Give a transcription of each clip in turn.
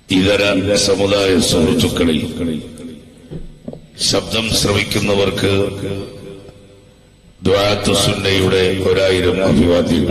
ഇതര സമുദായ സുഹൃത്തുക്കളിൽ ശബ്ദം ശ്രവിക്കുന്നവർക്ക് ദ്വാത്തു സുന്നയുടെ ഒരായിരം അഭിവാദ്യം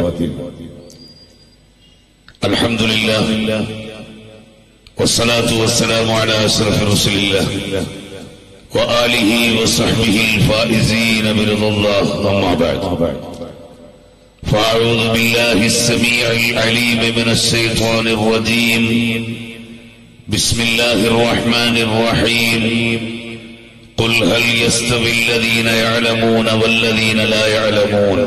അൽഹംദുലില്ലാ والصلاة والسلام على أشرف رسل الله وآله وصحبه الفائزين برضا الله أما بعد فأعوذ بالله السميع العليم من الشيطان الرجيم بسم الله الرحمن الرحيم قل هل يستوي الذين يعلمون والذين لا يعلمون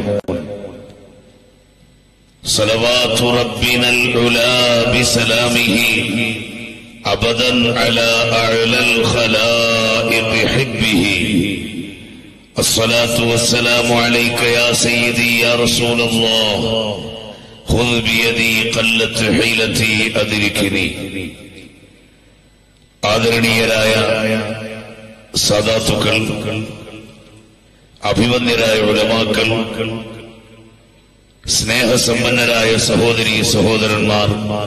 صلوات ربنا العلا بسلامه أبدا على أعلى الخلائق حبه الصلاة والسلام عليك يا سيدي يا رسول الله خذ بيدي قلت حيلتي أدركني ആദരണീയരായ സദാത്തുക്കൾ അഭിമന്യരായ ഉലമാക്കൾ സ്നേഹസമ്പന്നരായ സഹോദരി സഹോദരന്മാർ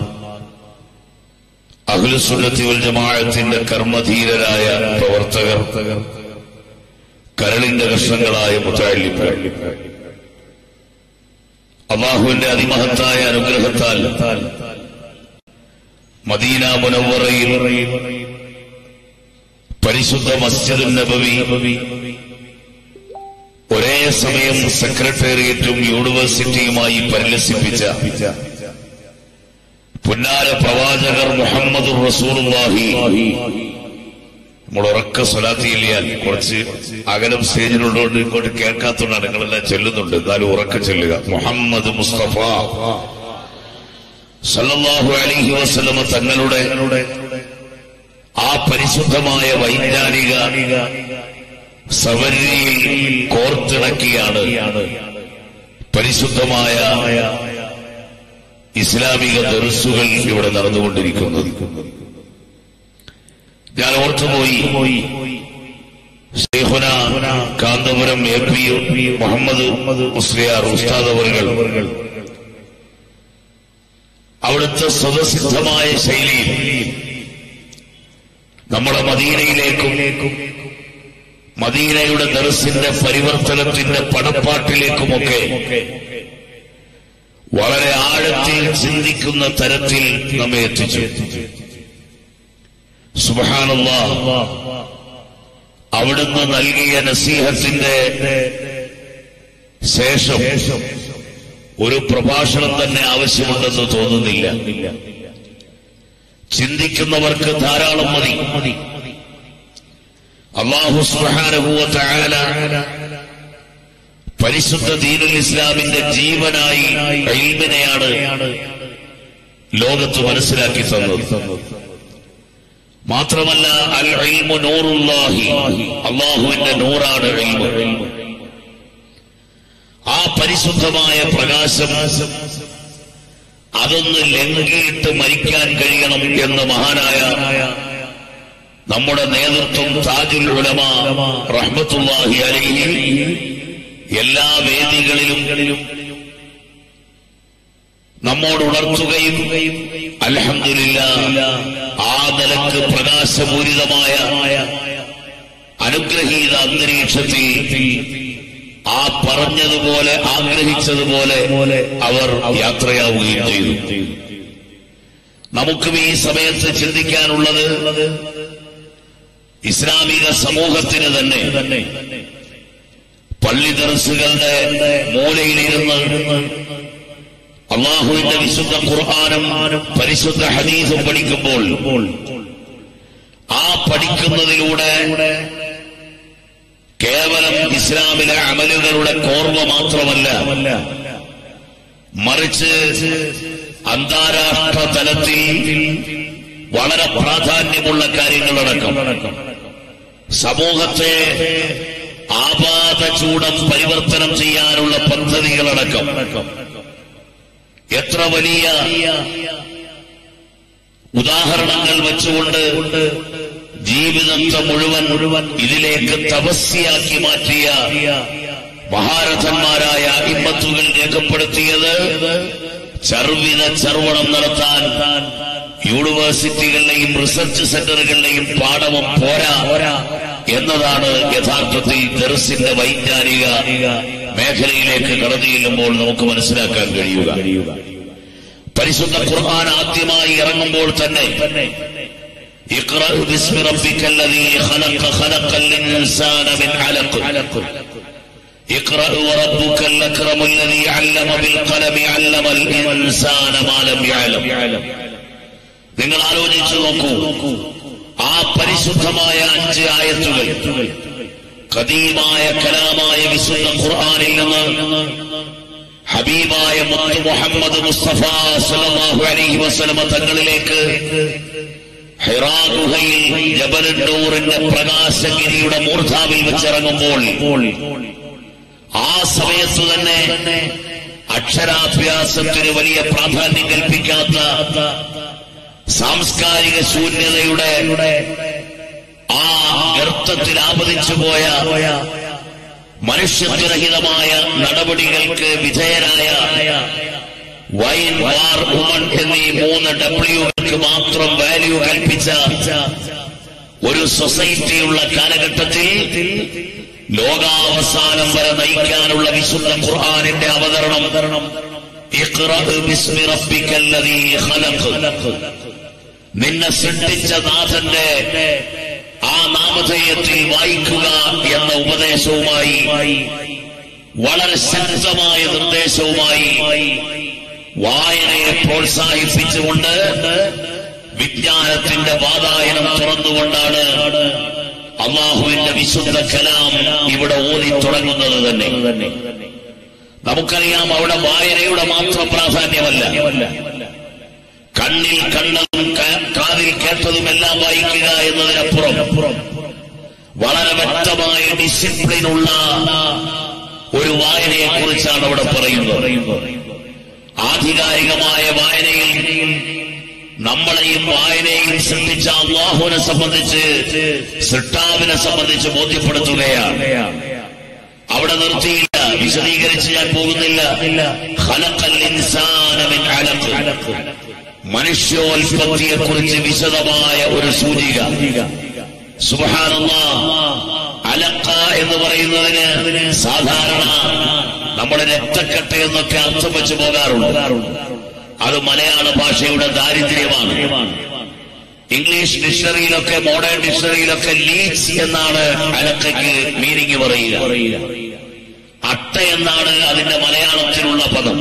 അഖിലുസുന്നത്തി വൽ ജമാഅത്തിന്റെ കർമ്മധീരരായ പ്രവർത്തകർ കരളിന്റെ കഷ്ണങ്ങളായ മുത്താലിപ്പ അള്ളാഹുവിന്റെ അതിമഹത്തായ അനുഗ്രഹത്താൽ മദീന മുനവറയിൽ പരിശുദ്ധ മസ്ജിദുൻ നബവി ഒരേ സമയം സെക്രട്ടേറിയറ്റും യൂണിവേഴ്സിറ്റിയുമായി പരിലസിപ്പിച്ച പുന്നാര പ്രവാചകർ മുഹമ്മദ് റസൂലുള്ളാഹി നമ്മൾ ഉറക്ക സ്വലാത്തിയില്ലാൽ കുറച്ച് അകലം സ്റ്റേജിലുള്ളതുകൊണ്ട് ഇങ്ങോട്ട് കേൾക്കാത്തതുകൊണ്ടാണ് നിങ്ങളെല്ലാം ചെല്ലുന്നുണ്ട് എന്നാലും ഉറക്ക ചെല്ലുക മുഹമ്മദ് മുസ്തഫ സല്ലല്ലാഹു അലൈഹി വസല്ലമ തങ്ങളുടെ ആ പരിശുദ്ധമായ വൈജ്ഞാനിക സവരിയിൽ കോർത്തിണക്കിയാണ് പരിശുദ്ധമായ ഇസ്ലാമിക ദർസുകൾ ഇവിടെ നടന്നുകൊണ്ടിരിക്കുന്നത് ഞാൻ ഓർത്തുപോയി ഷെയ്ഖുന കാന്തപുരം എ പി മുഹമ്മദ് മുസ്ലിയാർ ഉസ്താദ് അവർകൾ അവിടുത്തെ സ്വതസിദ്ധമായ ശൈലിയിൽ നമ്മുടെ മദീനയിലേക്കും മദീനയുടെ ദർസിന്റെ പരിവർത്തനത്തിന്റെ പടപ്പാട്ടിലേക്കുമൊക്കെ വളരെ ആഴത്തിൽ ചിന്തിക്കുന്ന തരത്തിൽ നമ്മെ എത്തിച്ചു സുബഹാനുള്ള അവിടുന്ന് നൽകിയ നസീഹത്തിന്റെ ശേഷം ഒരു പ്രഭാഷണം തന്നെ ആവശ്യമുണ്ടെന്ന് തോന്നുന്നില്ല ചിന്തിക്കുന്നവർക്ക് ധാരാളം മതി അള്ളാഹു സുബാനുഭൂവത്തായാല പരിശുദ്ധ ദീനുൽ ഇസ്ലാമിന്റെ ജീവനായി ഇൽമിനെയാണ് ലോകത്ത് മനസ്സിലാക്കി തന്നത് മാത്രമല്ല അൽ ഇൽമു നൂറുല്ലാഹി അള്ളാഹുവിന്റെ നൂറാണ് ഇൽമു ആ പരിശുദ്ധമായ പ്രകാശം അതൊന്ന് ലംഘിയിട്ട് മരിക്കാൻ കഴിയണം എന്ന് മഹാനായ നമ്മുടെ നേതൃത്വം താജുൽ ഉലമ റഹ്മത്തുല്ലാഹി അലൈഹി എല്ലാ വേദികളിലും നമ്മോട് ഉണർത്തുകയും അലഹമില്ല ആ നിലക്ക് പ്രകാശപൂരിതമായ അനുഗ്രഹീത അന്തരീക്ഷത്തിൽ ആ പറഞ്ഞതുപോലെ ആഗ്രഹിച്ചതുപോലെ അവർ യാത്രയാവുകയും ചെയ്തു നമുക്കും ഈ സമയത്ത് ചിന്തിക്കാനുള്ളത് ഇസ്ലാമിക സമൂഹത്തിന് തന്നെ പള്ളി ദർസുകളുടെ മൂലയിലിരുന്ന് അള്ളാഹുവിന്റെ വിശുദ്ധ ഖുർആാനും പരിശുദ്ധ ഹദീസും പഠിക്കുമ്പോൾ ആ പഠിക്കുന്നതിലൂടെ കേവലം ഇസ്ലാമിലെ അമലുകളുടെ കോർവ മാത്രമല്ല മറിച്ച് അന്താരാഷ്ട്ര തലത്തിൽ വളരെ പ്രാധാന്യമുള്ള കാര്യങ്ങളടക്കം സമൂഹത്തെ ആപാത ചൂടം പരിവർത്തനം ചെയ്യാനുള്ള പദ്ധതികളടക്കം എത്ര വലിയ ഉദാഹരണങ്ങൾ വെച്ചുകൊണ്ട് ജീവിതത്തെ മുഴുവൻ മുഴുവൻ ഇതിലേക്ക് തപസ്യാക്കി മാറ്റിയ മഹാരഥന്മാരായ ഇമ്മത്തുകൾ രേഖപ്പെടുത്തിയത് ചർവിത ചർവണം നടത്താൻ യൂണിവേഴ്സിറ്റികളിലെയും റിസർച്ച് സെന്ററുകളിലെയും പാഠവും പോരാ എന്നതാണ് യഥാർത്ഥത്തിൽ ദർസിന്റെ വൈജ്ഞാനിക മേഖലയിലേക്ക് കടന്നു ചെല്ലുമ്പോൾ നമുക്ക് മനസ്സിലാക്കാൻ കഴിയുക പരിശുദ്ധ ഖുർആൻ ആദ്യമായി ഇറങ്ങുമ്പോൾ തന്നെ اقرأ باسم ربك الذي خلق خلق الإنسان من علق اقرأ وربك الأكرم الذي علم بالقلم علم الإنسان ما لم يعلم നിങ്ങൾ ആലോചിച്ചു നോക്കൂ ആ പരിശുദ്ധമായ അഞ്ച് ആയത്തുകൾ കദീമായ കലാമായ വിശുദ്ധ ഖുർആനിൽ നിന്ന് ഹബീബായ മുത്തു മുഹമ്മദ് മുസ്തഫ സല്ലല്ലാഹു അലൈഹി വസല്ലമ തങ്ങളിലേക്ക് ഹിറാ ഗുഹയിൽ ജബലുന്നൂറിന്റെ പ്രകാശഗിരിയുടെ മൂർധാവിൽ വെച്ചിറങ്ങുമ്പോൾ ആ സമയത്ത് തന്നെ അക്ഷരാഭ്യാസത്തിന് വലിയ പ്രാധാന്യം കൽപ്പിക്കാത്ത സാംസ്കാരിക ശൂന്യതയുടെ ആ ഗർത്തത്തിൽ ആപതിച്ചു പോയ മനുഷ്യത്വരഹിതമായ നടപടികൾക്ക് വിധേയരായ വൈൻ വാർ ഉമൺ എന്നീ മൂന്ന് ഡബ്ല്യുകൾക്ക് മാത്രം വാല്യൂ കൽപ്പിച്ച ഒരു സൊസൈറ്റിയുള്ള കാലഘട്ടത്തിൽ ലോകാവസാനം വരെ നയിക്കാനുള്ള വിശുദ്ധ ഖുർആാനിന്റെ അവതരണം ഇഖ്റഅ ബിസ്മി റബ്ബിക്കല്ലദീ ഖലഖ് നിന്നെ സൃഷ്ടിച്ച നാഥന്റെ ആ നാമധേയത്തിൽ വായിക്കുക എന്ന ഉപദേശവുമായി വളരെ ശക്തമായ നിർദ്ദേശവുമായി വായനയെ പ്രോത്സാഹിപ്പിച്ചുകൊണ്ട് വിജ്ഞാനത്തിന്റെ വാതായനം തുറന്നുകൊണ്ടാണ് അള്ളാഹുവിന്റെ വിശുദ്ധ കലാം ഇവിടെ ഓതി തുടങ്ങുന്നത് തന്നെ നമുക്കറിയാം അവിടെ വായനയുടെ മാത്രം പ്രാധാന്യമല്ല കണ്ണിൽ കണ്ടതും ക- കാതിൽ കേട്ടതും എല്ലാം വായിക്കുക എന്നതിനപ്പുറം വളരെ വ്യക്തമായ ഡിസിപ്ലിനുള്ള ഒരു വായനയെ കുറിച്ചാണ് അവിടെ പറയുന്നത് ആധികാരികമായ വായനയിൽ നമ്മളെയും വായനയിൽ ശ്രദ്ധിച്ച അള്ളാഹുവിനെ സംബന്ധിച്ച് സൃഷ്ടാവിനെ സംബന്ധിച്ച് ബോധ്യപ്പെടുത്തുകയാണ് അവിടെ നിർത്തിയില്ല വിശദീകരിച്ച് ഞാൻ പോകുന്നില്ല ഖലഖൽ ഇൻസാന മിൻ അലഖ്. മനുഷ്യോൽപത്തിയെ കുറിച്ച് വിശദമായ ഒരു സൂചിക സുബ്ഹാനല്ലാ അലക്ക എന്ന് പറയുന്നതിന് സാധാരണ നമ്മൾ രക്തക്കെട്ട എന്നൊക്കെ അർത്ഥം വെച്ച് പോകാറുണ്ട് അത് മലയാള ഭാഷയുടെ ദാരിദ്ര്യമാണ് ഇംഗ്ലീഷ് ഡിക്ഷണറിയിലൊക്കെ മോഡേൺ ഡിക്ഷണറിയിലൊക്കെ ലീച്ച് എന്നാണ് അലക്കയ്ക്ക് മീനിങ് പറയുക അട്ട എന്നാണ് അതിന്റെ മലയാളത്തിലുള്ള പദം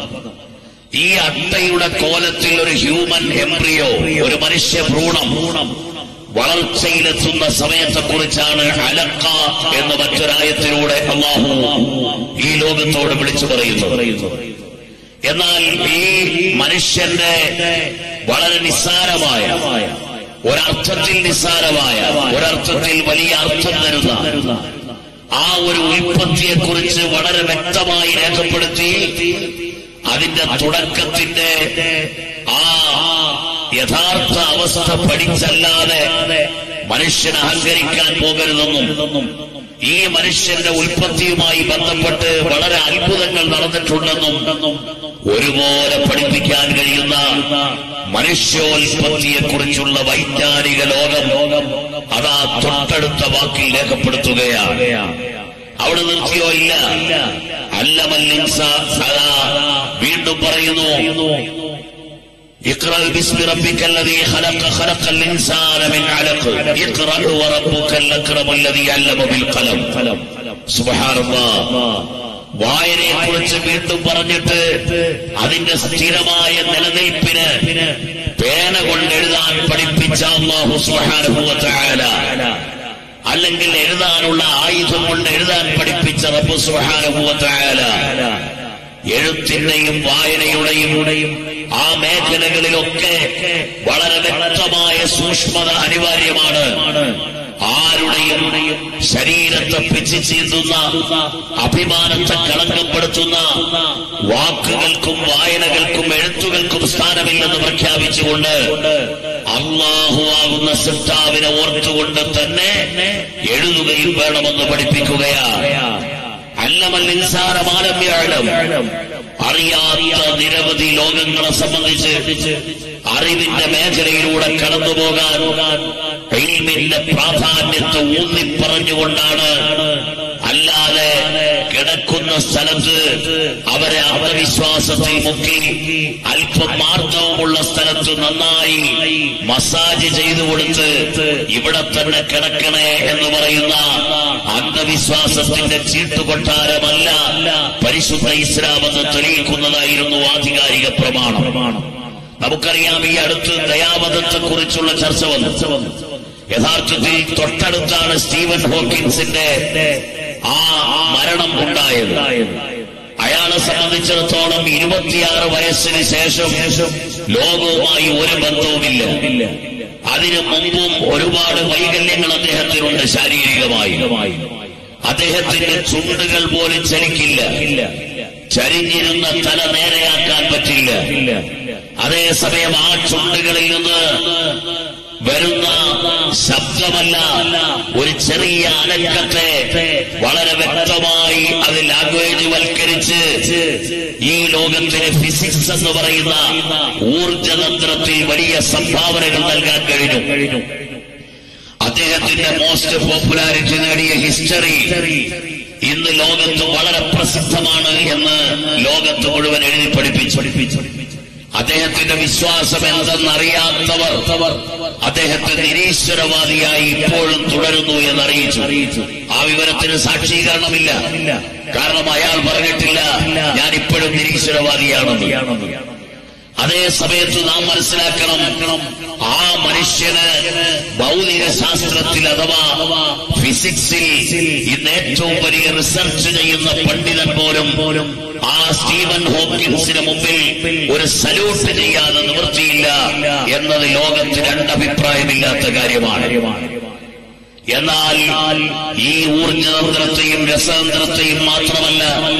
ഈ അട്ടയുടെ കോലത്തിൽ ഒരു ഹ്യൂമൻ എംബ്രിയോ ഒരു മനുഷ്യ ഭ്രൂണം വളർച്ചയിലെത്തുന്ന സമയത്തെക്കുറിച്ചാണ് അലക്ക എന്ന മറ്റൊരായത്തിലൂടെ അള്ളാഹു ഈ ലോകത്തോട് വിളിച്ചു പറയുന്നു എന്നാൽ ഈ മനുഷ്യന്റെ വളരെ നിസ്സാരമായ ഒരർത്ഥത്തിൽ നിസ്സാരമായ ഒരർത്ഥത്തിൽ വലിയ അർത്ഥം തരുന്ന ആ ഒരു ഉൽപ്പത്തിയെക്കുറിച്ച് വളരെ വ്യക്തമായി രേഖപ്പെടുത്തി അതിന്റെ തുടക്കത്തിന്റെ ആ യഥാർത്ഥ അവസ്ഥ പഠിച്ചല്ലാതെ മനുഷ്യൻ അഹങ്കരിക്കാൻ പോകരുതെന്നും ഈ മനുഷ്യന്റെ ഉൽപ്പത്തിയുമായി ബന്ധപ്പെട്ട് വളരെ അത്ഭുതങ്ങൾ നടന്നിട്ടുണ്ടെന്നും ഒരുപോലെ പഠിപ്പിക്കാൻ കഴിയുന്ന മനുഷ്യോൽപത്തിയെക്കുറിച്ചുള്ള വൈജ്ഞാനിക ലോകം അതാ തൊട്ടടുത്ത വാക്കിൽ രേഖപ്പെടുത്തുകയാണ് അവിടെ നിർത്തിയോ ഇല്ല അല്ലമല്ലിൻസ അതാ വീണ്ടും പറയുന്നു اقرأ باسم ربك الذي خلق خلق الإنسان من علق اقرأ وربك الأكرم الذي علم بالقلم سبحان الله വായനയെ കുറിച്ച് വീണ്ടും പറഞ്ഞിട്ട് അതിന്റെ സ്ഥിരമായ നിലനിൽപ്പിന് പേന കൊണ്ട് എഴുതാൻ പഠിപ്പിച്ച അള്ളാഹു സുബ്ഹാനഹു വ തആല അല്ലെങ്കിൽ എഴുതാനുള്ള ആയുധം കൊണ്ട് എഴുതാൻ പഠിപ്പിച്ച റബ്ബ് സുബ്ഹാനഹു വ തആല എഴുത്തിന്റെയും വായനയുടെയും ആ മേഖലകളിലൊക്കെ വളരെ വ്യക്തമായ സൂക്ഷ്മത അനിവാര്യമാണ് ആരുടെയും ശരീരത്തെ പിച്ചു ചീന്തുന്ന അഭിമാനത്തെ കളങ്കപ്പെടുത്തുന്ന വാക്കുകൾക്കും വായനകൾക്കും എഴുത്തുകൾക്കും സ്ഥാനമില്ലെന്ന് പ്രഖ്യാപിച്ചുകൊണ്ട് അള്ളാഹുവാകുന്ന സിട്ടാവിനെ ഓർത്തുകൊണ്ട് തന്നെ എഴുതുകയും വേണമെന്ന് പഠിപ്പിക്കുകയാണ് അല്ലമൽ ഇൻസാനമാലമ്യാഴം അറിയാത്ത നിരവധി ലോകങ്ങളെ സംബന്ധിച്ച് അറിവിന്റെ മേഖലയിലൂടെ കടന്നുപോകാൻ ഇൽമിന്റെ പ്രാധാന്യത്തെ ഊന്നിപ്പറഞ്ഞുകൊണ്ടാണ് അല്ലാതെ കിടക്കുന്ന സ്ഥലത്ത് അവരെ അന്ധവിശ്വാസത്തിൽ മുക്കി അല്പം മാർദ്ദവമുള്ള സ്ഥലത്ത് നന്നായി മസാജ് ചെയ്തു കൊടുത്ത് ഇവിടെ തന്നെ കിടക്കണേ എന്ന് പറയുന്ന അന്ധവിശ്വാസത്തിന്റെ ചീട്ടുകൊട്ടാരമല്ല പരിശുദ്ധ ഇസ്ലാം എന്ന് തെളിയിക്കുന്നതായിരുന്നു ആധികാരിക പ്രമാണം നമുക്കറിയാം ഈ അടുത്ത് ദയാവധത്തെ കുറിച്ചുള്ള ചർച്ച വന്നു യഥാർത്ഥത്തിൽ തൊട്ടടുത്താണ് സ്റ്റീവൻ ഹോക്കിൻസിന്റെ ആ മരണം ഉണ്ടായത് അയാളെ സംബന്ധിച്ചിടത്തോളം ഇരുപത്തിയാറ് വയസ്സിന് ശേഷം ലോകവുമായി ഒരു ബന്ധവുമില്ല അതിനു മുമ്പും ഒരുപാട് വൈകല്യങ്ങൾ അദ്ദേഹത്തിനുണ്ട് ശാരീരികമായി അദ്ദേഹത്തിന്റെ ചുണ്ടുകൾ പോലും ചലിക്കില്ല ചരിഞ്ഞിരുന്ന തല നേരെയാക്കാൻ പറ്റില്ല അതേസമയം ആ ചുണ്ടുകളിൽ നിന്ന് വരുന്ന ശബ്ദമല്ല ഒരു ചെറിയ അനക്കത്തെ വളരെ വ്യക്തമായി അത് ലാംഗ്വേജ് വൽക്കരിച്ച് ഈ ലോകത്തിന് ഫിസിക്സ് എന്ന് പറയുന്ന ഊർജതന്ത്രത്തിൽ വലിയ സംഭാവനകൾ നൽകാൻ കഴിഞ്ഞു അദ്ദേഹത്തിന്റെ മോസ്റ്റ് പോപ്പുലാരിറ്റി നേടിയ ഹിസ്റ്ററി ഇന്ന് ലോകത്ത് വളരെ പ്രസിദ്ധമാണ് എന്ന് ലോകത്ത് മുഴുവൻ എഴുതി പഠിപ്പിച്ചു അദ്ദേഹത്തിന്റെ വിശ്വാസം എന്തെന്നറിയാത്തവർ അദ്ദേഹത്തെ നിരീശ്വരവാദിയായി ഇപ്പോഴും തുടരുന്നു എന്നറിയിച്ചു ആ വിവരത്തിന് സാക്ഷീകരണമില്ല കാരണം അയാൾ പറഞ്ഞിട്ടില്ല ഞാൻ ഇപ്പോഴും നിരീശ്വരവാദിയാണെന്ന് അതേ സമയത്ത് നാം മനസ്സിലാക്കണം ആ മനുഷ്യന് ഭൗതിക ശാസ്ത്രത്തിൽ അഥവാ ഫിസിക്സിൽ ഇന്ന് ഏറ്റവും വലിയ റിസർച്ച് ചെയ്യുന്ന പണ്ഡിതൻ പോലും പോലും ആ സ്റ്റീവൻ ഹോക്കിൻസിന് മുമ്പിൽ ഒരു സല്യൂട്ട് ചെയ്യാതെ നിവൃത്തിയില്ല എന്നത് ലോകത്ത് രണ്ടഭിപ്രായമില്ലാത്ത കാര്യമാണ് എന്നാൽ ഈ ഊർജതന്ത്രത്തെയും രസതന്ത്രത്തെയും മാത്രമല്ല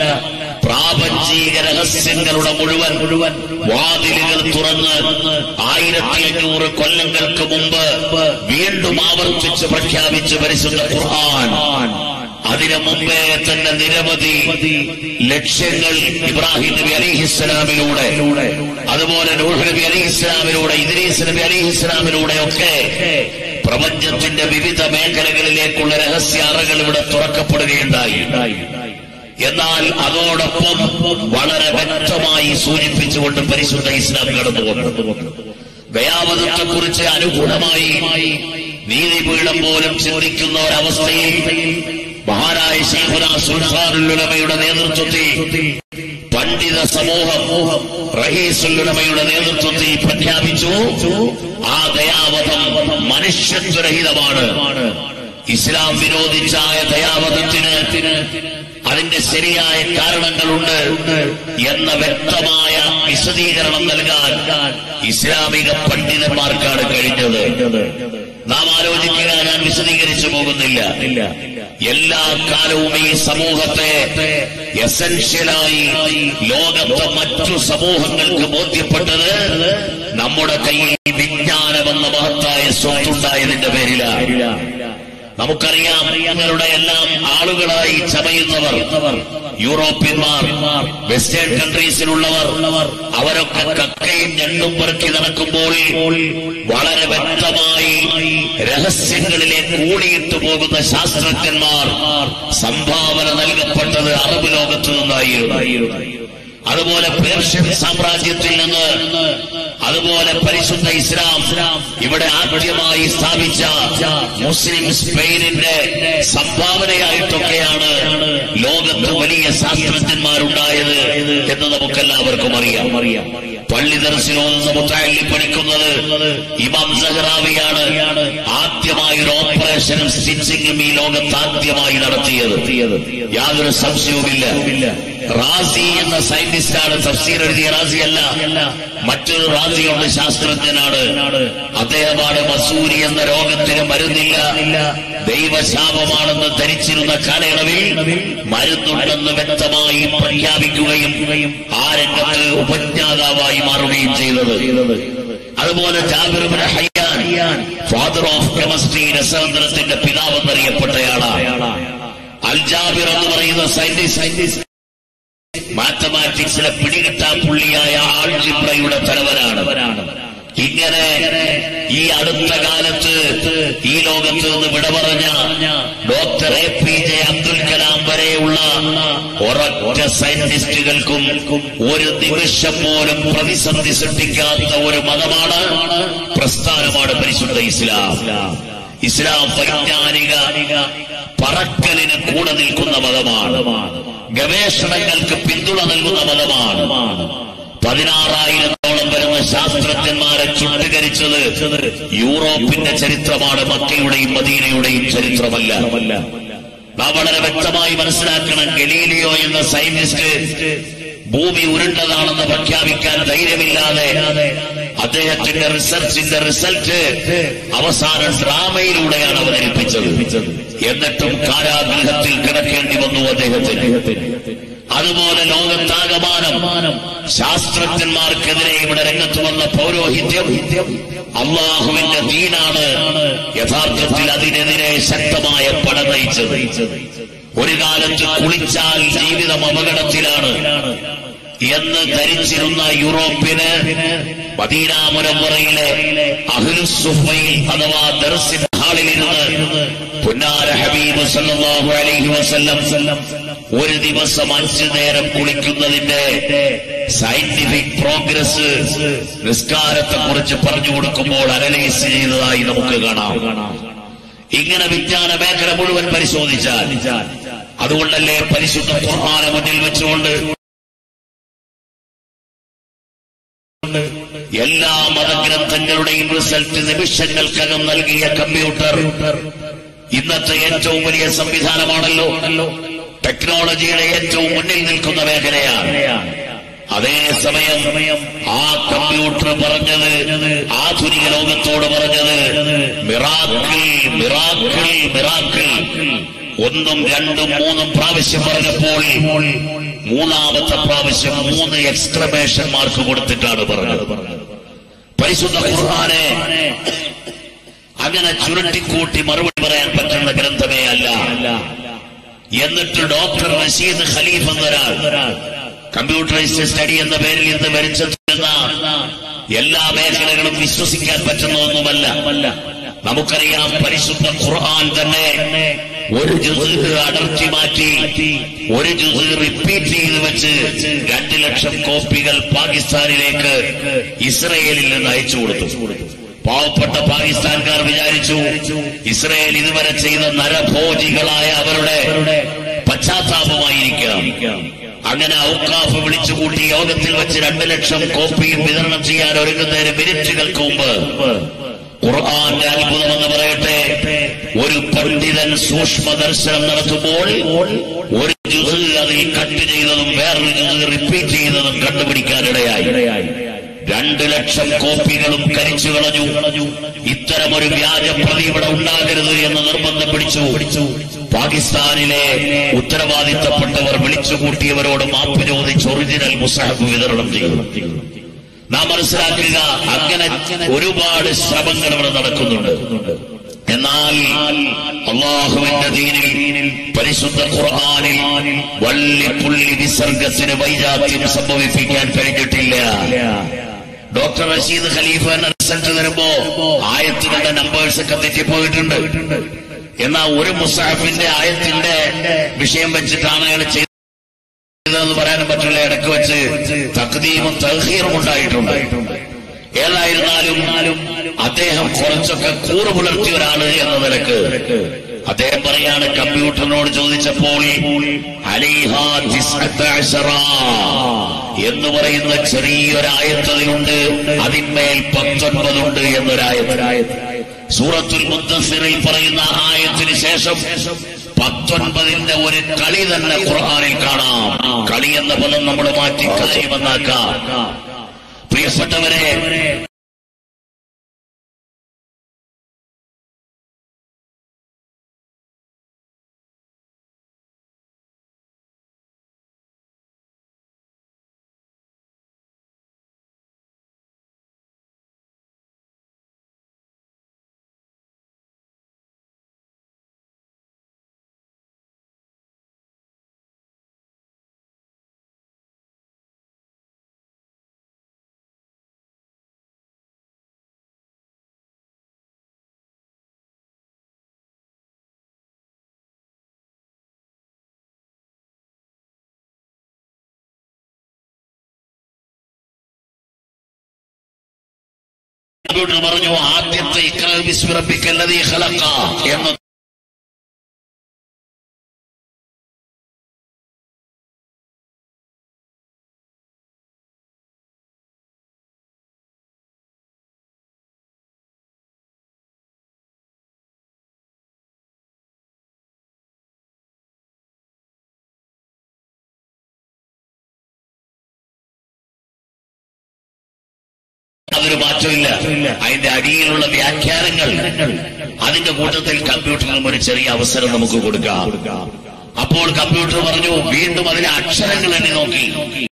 പ്രാപഞ്ചിക രഹസ്യങ്ങളുടെ മുഴുവൻ മുഴുവൻ വാതിലുകൾ തുറന്ന് ആയിരത്തി അഞ്ഞൂറ് കൊല്ലങ്ങൾക്ക് മുമ്പ് വീണ്ടും ആവർത്തിച്ച് പ്രഖ്യാപിച്ച് പരിശുദ്ധ ഖുർആൻ അതിനു മുമ്പേ തന്നെ നിരവധി ലക്ഷ്യങ്ങൾ ഇബ്രാഹിം നബി അലിഹിസ്സലാമിലൂടെ അതുപോലെ നൂഹ് നബി അലിഹിസ്സലാമിലൂടെ ഇദ്രീസ് നബി അലിഹിസ്സലാമിലൂടെ ഒക്കെ പ്രപഞ്ചത്തിന്റെ വിവിധ മേഖലകളിലേക്കുള്ള രഹസ്യ അറകൾ ഇവിടെ തുറക്കപ്പെടുകയുണ്ടായി എന്നാൽ അതോടൊപ്പം വളരെ വ്യക്തമായി സൂചിപ്പിച്ചുകൊണ്ട് പരിശുദ്ധ ഇസ്ലാം കടന്നു ദയാവധത്തെ കുറിച്ച് അനുകൂലമായി നീതിപീഠം പോലും ചിന്തിക്കുന്ന ഒരവസ്ഥയിൽ മഹാനായ ശൈഖുന സുൽഫാറുലുലമയുടെ നേതൃത്വത്തിൽ പണ്ഡിത സമൂഹം റഹീസുല്ലുലമയുടെ നേതൃത്വത്തിൽ പ്രഖ്യാപിച്ചു ആ ദയാവധം മനുഷ്യത്വരഹിതമാണ് ഇസ്ലാം വിരോധിച്ചായ ദയാവധത്തിന് അതിന്റെ ശരിയായ കാരണങ്ങളുണ്ട് എന്ന വ്യക്തമായ വിശദീകരണം നൽകാൻ ഇസ്ലാമിക പണ്ഡിതന്മാർക്കാണ് കഴിഞ്ഞത് നാം ആലോചിക്കുക ഞാൻ വിശദീകരിച്ചു പോകുന്നില്ല എല്ലാ കാലവും ഈ സമൂഹത്തെ എസൻഷ്യലായി ലോകത്തെ മറ്റു സമൂഹങ്ങൾക്ക് ബോധ്യപ്പെട്ടത് നമ്മുടെ കയ്യിൽ വിജ്ഞാനമെന്ന മഹത്തായ സ്വത്തുണ്ടായതിന്റെ പേരിലാണ് നമുക്കറിയാം ഞങ്ങളുടെ എല്ലാം ആളുകളായി ചമയുന്നവർ യൂറോപ്യന്മാർ വെസ്റ്റേൺ കൺട്രീസിലുള്ളവർ അവരൊക്കെ കക്കയും ഞണ്ടും പെറുക്കി നടക്കുമ്പോൾ വളരെ വ്യക്തമായി രഹസ്യങ്ങളിലേക്ക് കൂടിയിട്ടു പോകുന്ന ശാസ്ത്രജ്ഞന്മാർ സംഭാവന നൽകപ്പെട്ടത് അറബ് ലോകത്തു നിന്നായിരുന്നു അതുപോലെ പേർഷ്യൻ സാമ്രാജ്യത്തിൽ നിന്ന് അതുപോലെ പരിശുദ്ധ ഇസ്ലാം ഇവിടെ ആദ്യമായി സ്ഥാപിച്ച മുസ്ലിം സ്പെയിനിന്റെ സംഭാവനയായിട്ടൊക്കെയാണ് ലോകത്ത് വലിയ ശാസ്ത്രജ്ഞന്മാരുണ്ടായത് എന്ന് നമുക്കെല്ലാവർക്കും അറിയാം പള്ളി ദർശനോന്ന് മുത്തായി പഠിക്കുന്നത് ഇമാം സഹറാവിയാണ് ആദ്യമായി ഒരു ഓപ്പറേഷനും സ്റ്റിച്ചിങ്ങും ഈ ലോകത്ത് ആദ്യമായി നടത്തിയത് യാതൊരു സംശയവുമില്ല റാസി എന്ന സയന്റിസ്റ്റാണ് തഫ്സീർ എഴുതിയ റാസി അല്ല മറ്റൊരു റാസിയുണ്ട് ശാസ്ത്രജ്ഞനാണ് അദ്ദേഹമാണ് മസൂരി എന്ന രോഗത്തിന് മരുന്നില്ല ദൈവശാപമാണെന്ന് ധരിച്ചിരുന്ന കാലയളവിൽ മരുന്നുണ്ടെന്ന് വ്യക്തമായി പ്രഖ്യാപിക്കുകയും ആ രംഗത്ത് ഉപജ്ഞാതാവായി മാറുകയും ചെയ്തത് അതുപോലെ ജാബിറുബിന് ഹയ്യാൻ ഫാദർ ഓഫ് കെമിസ്ട്രി രസതന്ത്രത്തിന്റെ പിതാവെന്നറിയപ്പെട്ടയാളാണ് അൽ ജാബിർ എന്ന് പറയുന്ന സയന്റിസ്റ്റ് മാത്തമാറ്റിക്സിലെ പിടികിട്ടാ പുള്ളിയായ ആൾജിബ്രയുടെ തലവനാണ് ഇങ്ങനെ ഈ അടുത്ത കാലത്ത് ഈ ലോകത്ത് നിന്ന് വിട പറഞ്ഞ doctor A P J Abdul Kalam വരെയുള്ള ഒരൊറ്റ സയന്റിസ്റ്റുകൾക്കും ഒരു നിമിഷം പോലും പ്രതിസന്ധി സൃഷ്ടിക്കാത്ത ഒരു മതമാണ് പ്രസ്ഥാനമാണ് പരിശുദ്ധ ഇസ്ലാം ഇസ്ലാം വൈജ്ഞാനിക പറക്കലിന് കൂടെ നിൽക്കുന്ന മതമാണ് ഗവേഷണങ്ങൾക്ക് പിന്തുണ നൽകുന്ന മതമാണ് പതിനാറായിരത്തോളം വരുന്ന ശാസ്ത്രജ്ഞന്മാരെ ചുട്ടുകരിച്ചത് യൂറോപ്പിന്റെ ചരിത്രമാണ് മക്കയുടെയും മദീനയുടെയും ചരിത്രമല്ല നാം വളരെ വ്യക്തമായി മനസ്സിലാക്കണം ഗലീലിയോ എന്ന സയന്റിസ്റ്റ് ഭൂമി ഉരുണ്ടതാണെന്ന് പ്രഖ്യാപിക്കാൻ ധൈര്യമില്ലാതെ അദ്ദേഹത്തിന്റെ റിസർച്ചിന്റെ റിസൾട്ട് അവസാനം ഡ്രാമയിലൂടെയാണ് അവതരിപ്പിച്ചത് എന്നിട്ടും കാരാഗൃഹത്തിൽ കിടക്കേണ്ടി വന്നു അദ്ദേഹത്തിന് അതുപോലെ ലോകത്താകമാനം ശാസ്ത്രജ്ഞന്മാർക്കെതിരെ ഇവിടെ രംഗത്ത് വന്ന പൗരോഹിത്യം അള്ളാഹുവിന്റെ ദീനാണ് യഥാർത്ഥത്തിൽ അതിനെതിരെ ശക്തമായ പട നയിച്ചത് ഒരു കാലത്ത് കുളിച്ചാൽ ജീവിതം അപകടത്തിലാണ് എന്ന് ധരിച്ചിരുന്ന യൂറോപ്പിന് മദീനാമുരമുറയിലെ അഹ്ലുസുഫയിൽ അഥവാ ദർസിൻ ഹാളിലിരുന്ന് പുന്നാര ഹബീബ് സല്ലല്ലാഹു അലൈഹി വസല്ലം ഒരു ദിവസം അഞ്ചു നേരം കുളിക്കുന്നതിന്റെ സയന്റിഫിക് പ്രോഗ്രസ് നിസ്കാരത്തെ കുറിച്ച് പറഞ്ഞു കൊടുക്കുമ്പോൾ അനലൈസ് ചെയ്തതായി നമുക്ക് കാണാം ഇങ്ങനെ വിജ്ഞാന മേഖല മുഴുവൻ പരിശോധിച്ചാൽ അതുകൊണ്ടല്ലേ പരിശുദ്ധ ഖുർആനെ മുന്നിൽ വെച്ചുകൊണ്ട് എല്ലാ മതഗ്രന്ഥങ്ങളുടെയും റിസൾട്ട് നിമിഷങ്ങൾക്കകം നൽകിയ കമ്പ്യൂട്ടർ ഇന്നത്തെ ഏറ്റവും വലിയ സംവിധാനമാണല്ലോ ടെക്നോളജിയുടെ ഏറ്റവും മുന്നിൽ നിൽക്കുന്ന മേഖലയാണ് അതേസമയം ആ കമ്പ്യൂട്ടർ പറഞ്ഞത് ആധുനിക ലോകത്തോട് പറഞ്ഞത് മിറാക്കിൾ മിറാക്കിൾ മിറാക്കിൾ ഒന്നും രണ്ടും മൂന്നും പ്രാവശ്യം പറഞ്ഞപ്പോൾ മൂന്നാമത്തെ പ്രാവശ്യം മൂന്ന് എക്സ്ക്ലമേഷൻ മാർക്ക് കൊടുത്തിട്ടാണ് പറഞ്ഞത് പരിശുദ്ധ ഖുർആനെ അങ്ങനെ ചുരുട്ടിക്കൂട്ടി മറുപടി പറയാൻ പറ്റുന്ന ഗ്രന്ഥമേ അല്ല എന്നിട്ട് ഡോക്ടർ റഷീദ് ഖലീഫ് എന്നൊരാൾ കമ്പ്യൂട്ടറൈസ്ഡ് സ്റ്റഡി എന്ന പേരിൽ ഇന്ന് വരച്ചെത്തുന്ന എല്ലാ മേഖലകളും വിശ്വസിക്കാൻ പറ്റുന്ന ഒന്നുമല്ല നമുക്കറിയാം പരിശുദ്ധ ഖുർആൻ തന്നെ ഒരു ജുസ് അടർത്തി മാറ്റി ഒരു ജുസ് റിപ്പീറ്റ് ചെയ്ത് വെച്ച് രണ്ട് ലക്ഷം കോപ്പികൾ പാകിസ്ഥാനിലേക്ക് ഇസ്രയേലിൽ നിന്ന് അയച്ചു കൊടുത്തു പാവപ്പെട്ട പാകിസ്ഥാൻകാർ വിചാരിച്ചു ഇസ്രയേൽ ഇതുവരെ ചെയ്ത നരഭോജികളായ അവരുടെ പശ്ചാത്താപമായിരിക്കാം അങ്ങനെ ഔക്കാഫ് വിളിച്ചുകൂട്ടി യോഗത്തിൽ വെച്ച് രണ്ട് ലക്ഷം കോപ്പിയും വിതരണം ചെയ്യാൻ ഒരുങ്ങുന്നതിന് മിനിറ്റുകൾക്ക് മുമ്പ് ഖുർആന്റെ അത്ഭുതമെന്ന് പറയട്ടെ ഒരു പണ്ഡിതൻ സൂക്ഷ്മ ദർശനം നടത്തുമ്പോൾ ഒരു ജുസ് അതിൽ കട്ട് ചെയ്തതും വേറൊരു ജുസ് റിപ്പീറ്റ് ചെയ്തതും കണ്ടുപിടിക്കാനിടയായി രണ്ട് ലക്ഷം കോപ്പികളും കരിച്ചു കളഞ്ഞു ഇത്തരമൊരു വ്യാജ പ്രതി ഇവിടെ ഉണ്ടാകരുത് എന്ന് നിർബന്ധം പിടിച്ചു പാകിസ്ഥാനിലെ ഉത്തരവാദിത്തപ്പെട്ടവർ വിളിച്ചുകൂട്ടിയവരോട് മാപ്പ് ചോദിച്ച് ഒറിജിനൽ മുസാഹബ് വിതരണം ചെയ്യുന്നു നാം മനസ്സിലാക്കുക അങ്ങനെ ഒരുപാട് ശ്രമങ്ങൾ ഇവിടെ നടക്കുന്നുണ്ട് എന്നാൽ അള്ളാഹുവിന്റെ ദീനിൽ പരിശുദ്ധ ഖുർആാനിൽ വള്ളിപ്പുള്ളി വിസർഗത്തിന് വൈജാത്യം സംഭവിപ്പിക്കാൻ കഴിഞ്ഞിട്ടില്ല ഡോക്ടർ റഷീദ് ഖലീഫ എന്ന റിസൾട്ട് വരുമ്പോ ആയത്തുകളുടെ നമ്പേഴ്സ് ഒക്കെ തെറ്റിപ്പോയിട്ടുണ്ട് എന്നാൽ ഒരു മുസാഫിന്റെ ആയത്തിന്റെ വിഷയം വെച്ചിട്ടാണ് അയാൾ ചെയ്തത് എന്ന് പറയാനും പറ്റില്ല ഇടയ്ക്ക് വെച്ച് തക്തീമും തഹീറും ഉണ്ടായിട്ടുണ്ട് ഏതായിരുന്നാലും അദ്ദേഹം കുറച്ചൊക്കെ കൂറ് പുലർത്തിയ ഒരാള് എന്ന നിലക്ക് അദ്ദേഹം പറയാണ് കമ്പ്യൂട്ടറിനോട് ചോദിച്ചപ്പോൾ അലിഹാ തിസ്അത്ത അശറ എന്ന് പറയുന്ന ചെറിയൊരായത്തതിലുണ്ട് അതിന്മേൽ പത്തൊൻപതുണ്ട് എന്നൊരായത്ത് സൂറത്തുൽ മുദ്ദസിറിൽ പറയുന്ന ആയത്തിന് ശേഷം പത്തൊൻപതിന്റെ ഒരു കളി തന്നെ ഖുർആാനിൽ കാണാം കളി എന്ന പദം നമ്മൾ മാറ്റി കാര്യമെന്നാക്കാം പ്രിയപ്പെട്ടവരെ കമ്പ്യൂട്ടർ പറഞ്ഞു ആദ്യത്തെ ഇക്ര ബിസ്മി റബ്ബിക്കല്ലദീ ഖലഖ എന്ന് അതൊരു മാറ്റമില്ല അതിന്റെ അടിയിലുള്ള വ്യാഖ്യാനങ്ങൾ അതിന്റെ കൂട്ടത്തിൽ കമ്പ്യൂട്ടറിനും ഒരു ചെറിയ അവസരം നമുക്ക് കൊടുക്കാം അപ്പോൾ കമ്പ്യൂട്ടർ പറഞ്ഞു വീണ്ടും അതിലെ അക്ഷരങ്ങൾ എണ്ണി നോക്കി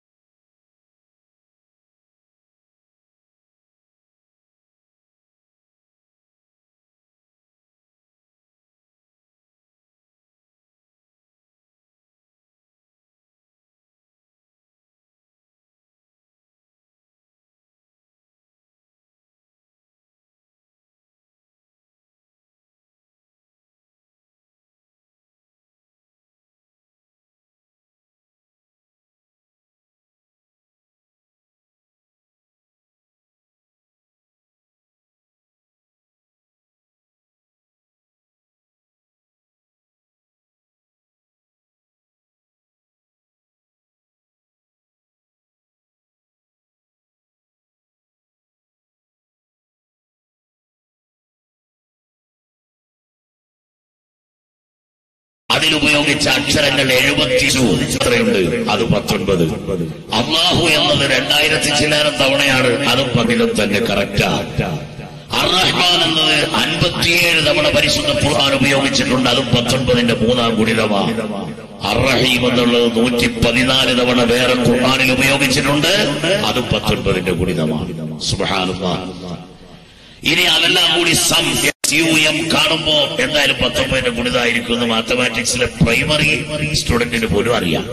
അതിലുപയോഗിച്ച അക്ഷരങ്ങൾ എഴുപത്തി എത്രയുണ്ട് അത് പത്തൊൻപത് അള്ളാഹു എന്നത് രണ്ടായിരത്തി ചില്ലാനം തവണയാണ് അതും പതിലും തന്നെ കറക്റ്റാ അറഹ്മാൻ എന്നത് അൻപത്തിയേഴ് തവണ പരിശുദ്ധ ഖുർആൻ ഉപയോഗിച്ചിട്ടുണ്ട് അതും പത്തൊൻപതിന്റെ മൂന്നാം ഗുണിതമാണ് അറഹീം എന്നുള്ളത് നൂറ്റി പതിനാല് തവണ വേറെ ഖുർആനിൽ ഉപയോഗിച്ചിട്ടുണ്ട് അതും പത്തൊൻപതിന്റെ ഗുണിതമാണ് സുബ്ഹാനല്ലാഹ് ഇനി അതെല്ലാം കൂടി സം യു എം കാണുമ്പോ എന്തായാലും പത്തൊമ്പതിന്റെ ഗുണിതായിരിക്കും എന്ന് മാത്തമാറ്റിക്സിലെ പ്രൈമറി സ്റ്റുഡന്റിന് പോലും അറിയാം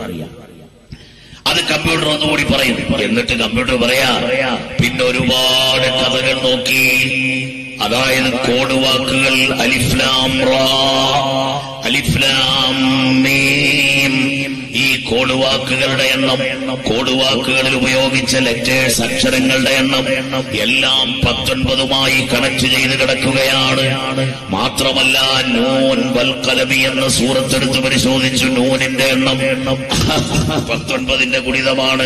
അത് കമ്പ്യൂട്ടർ ഒന്നുകൂടി പറയും എന്നിട്ട് കമ്പ്യൂട്ടർ പറയാ പിന്നെ ഒരുപാട് കഥകൾ നോക്കി അതായത് കോഡ് വാക്കുകൾ അലിഫ്ലാം റാ, അലിഫ്ലാം മീം ഈ കോഡ് വാക്കുകളുടെ എണ്ണം കോഡ് വാക്കുകളിൽ ഉപയോഗിച്ച ലെറ്റേഴ്സ് അക്ഷരങ്ങളുടെ എണ്ണം എല്ലാം പത്തൊൻപതുമായി കണക്ട് ചെയ്ത് കിടക്കുകയാണ് മാത്രമല്ല നൂൻ വൽക്കലമി എന്ന സൂറത്തെടുത്ത് പരിശോധിച്ചു നൂനിന്റെ എണ്ണം പത്തൊൻപതിന്റെ ഗുണിതമാണ്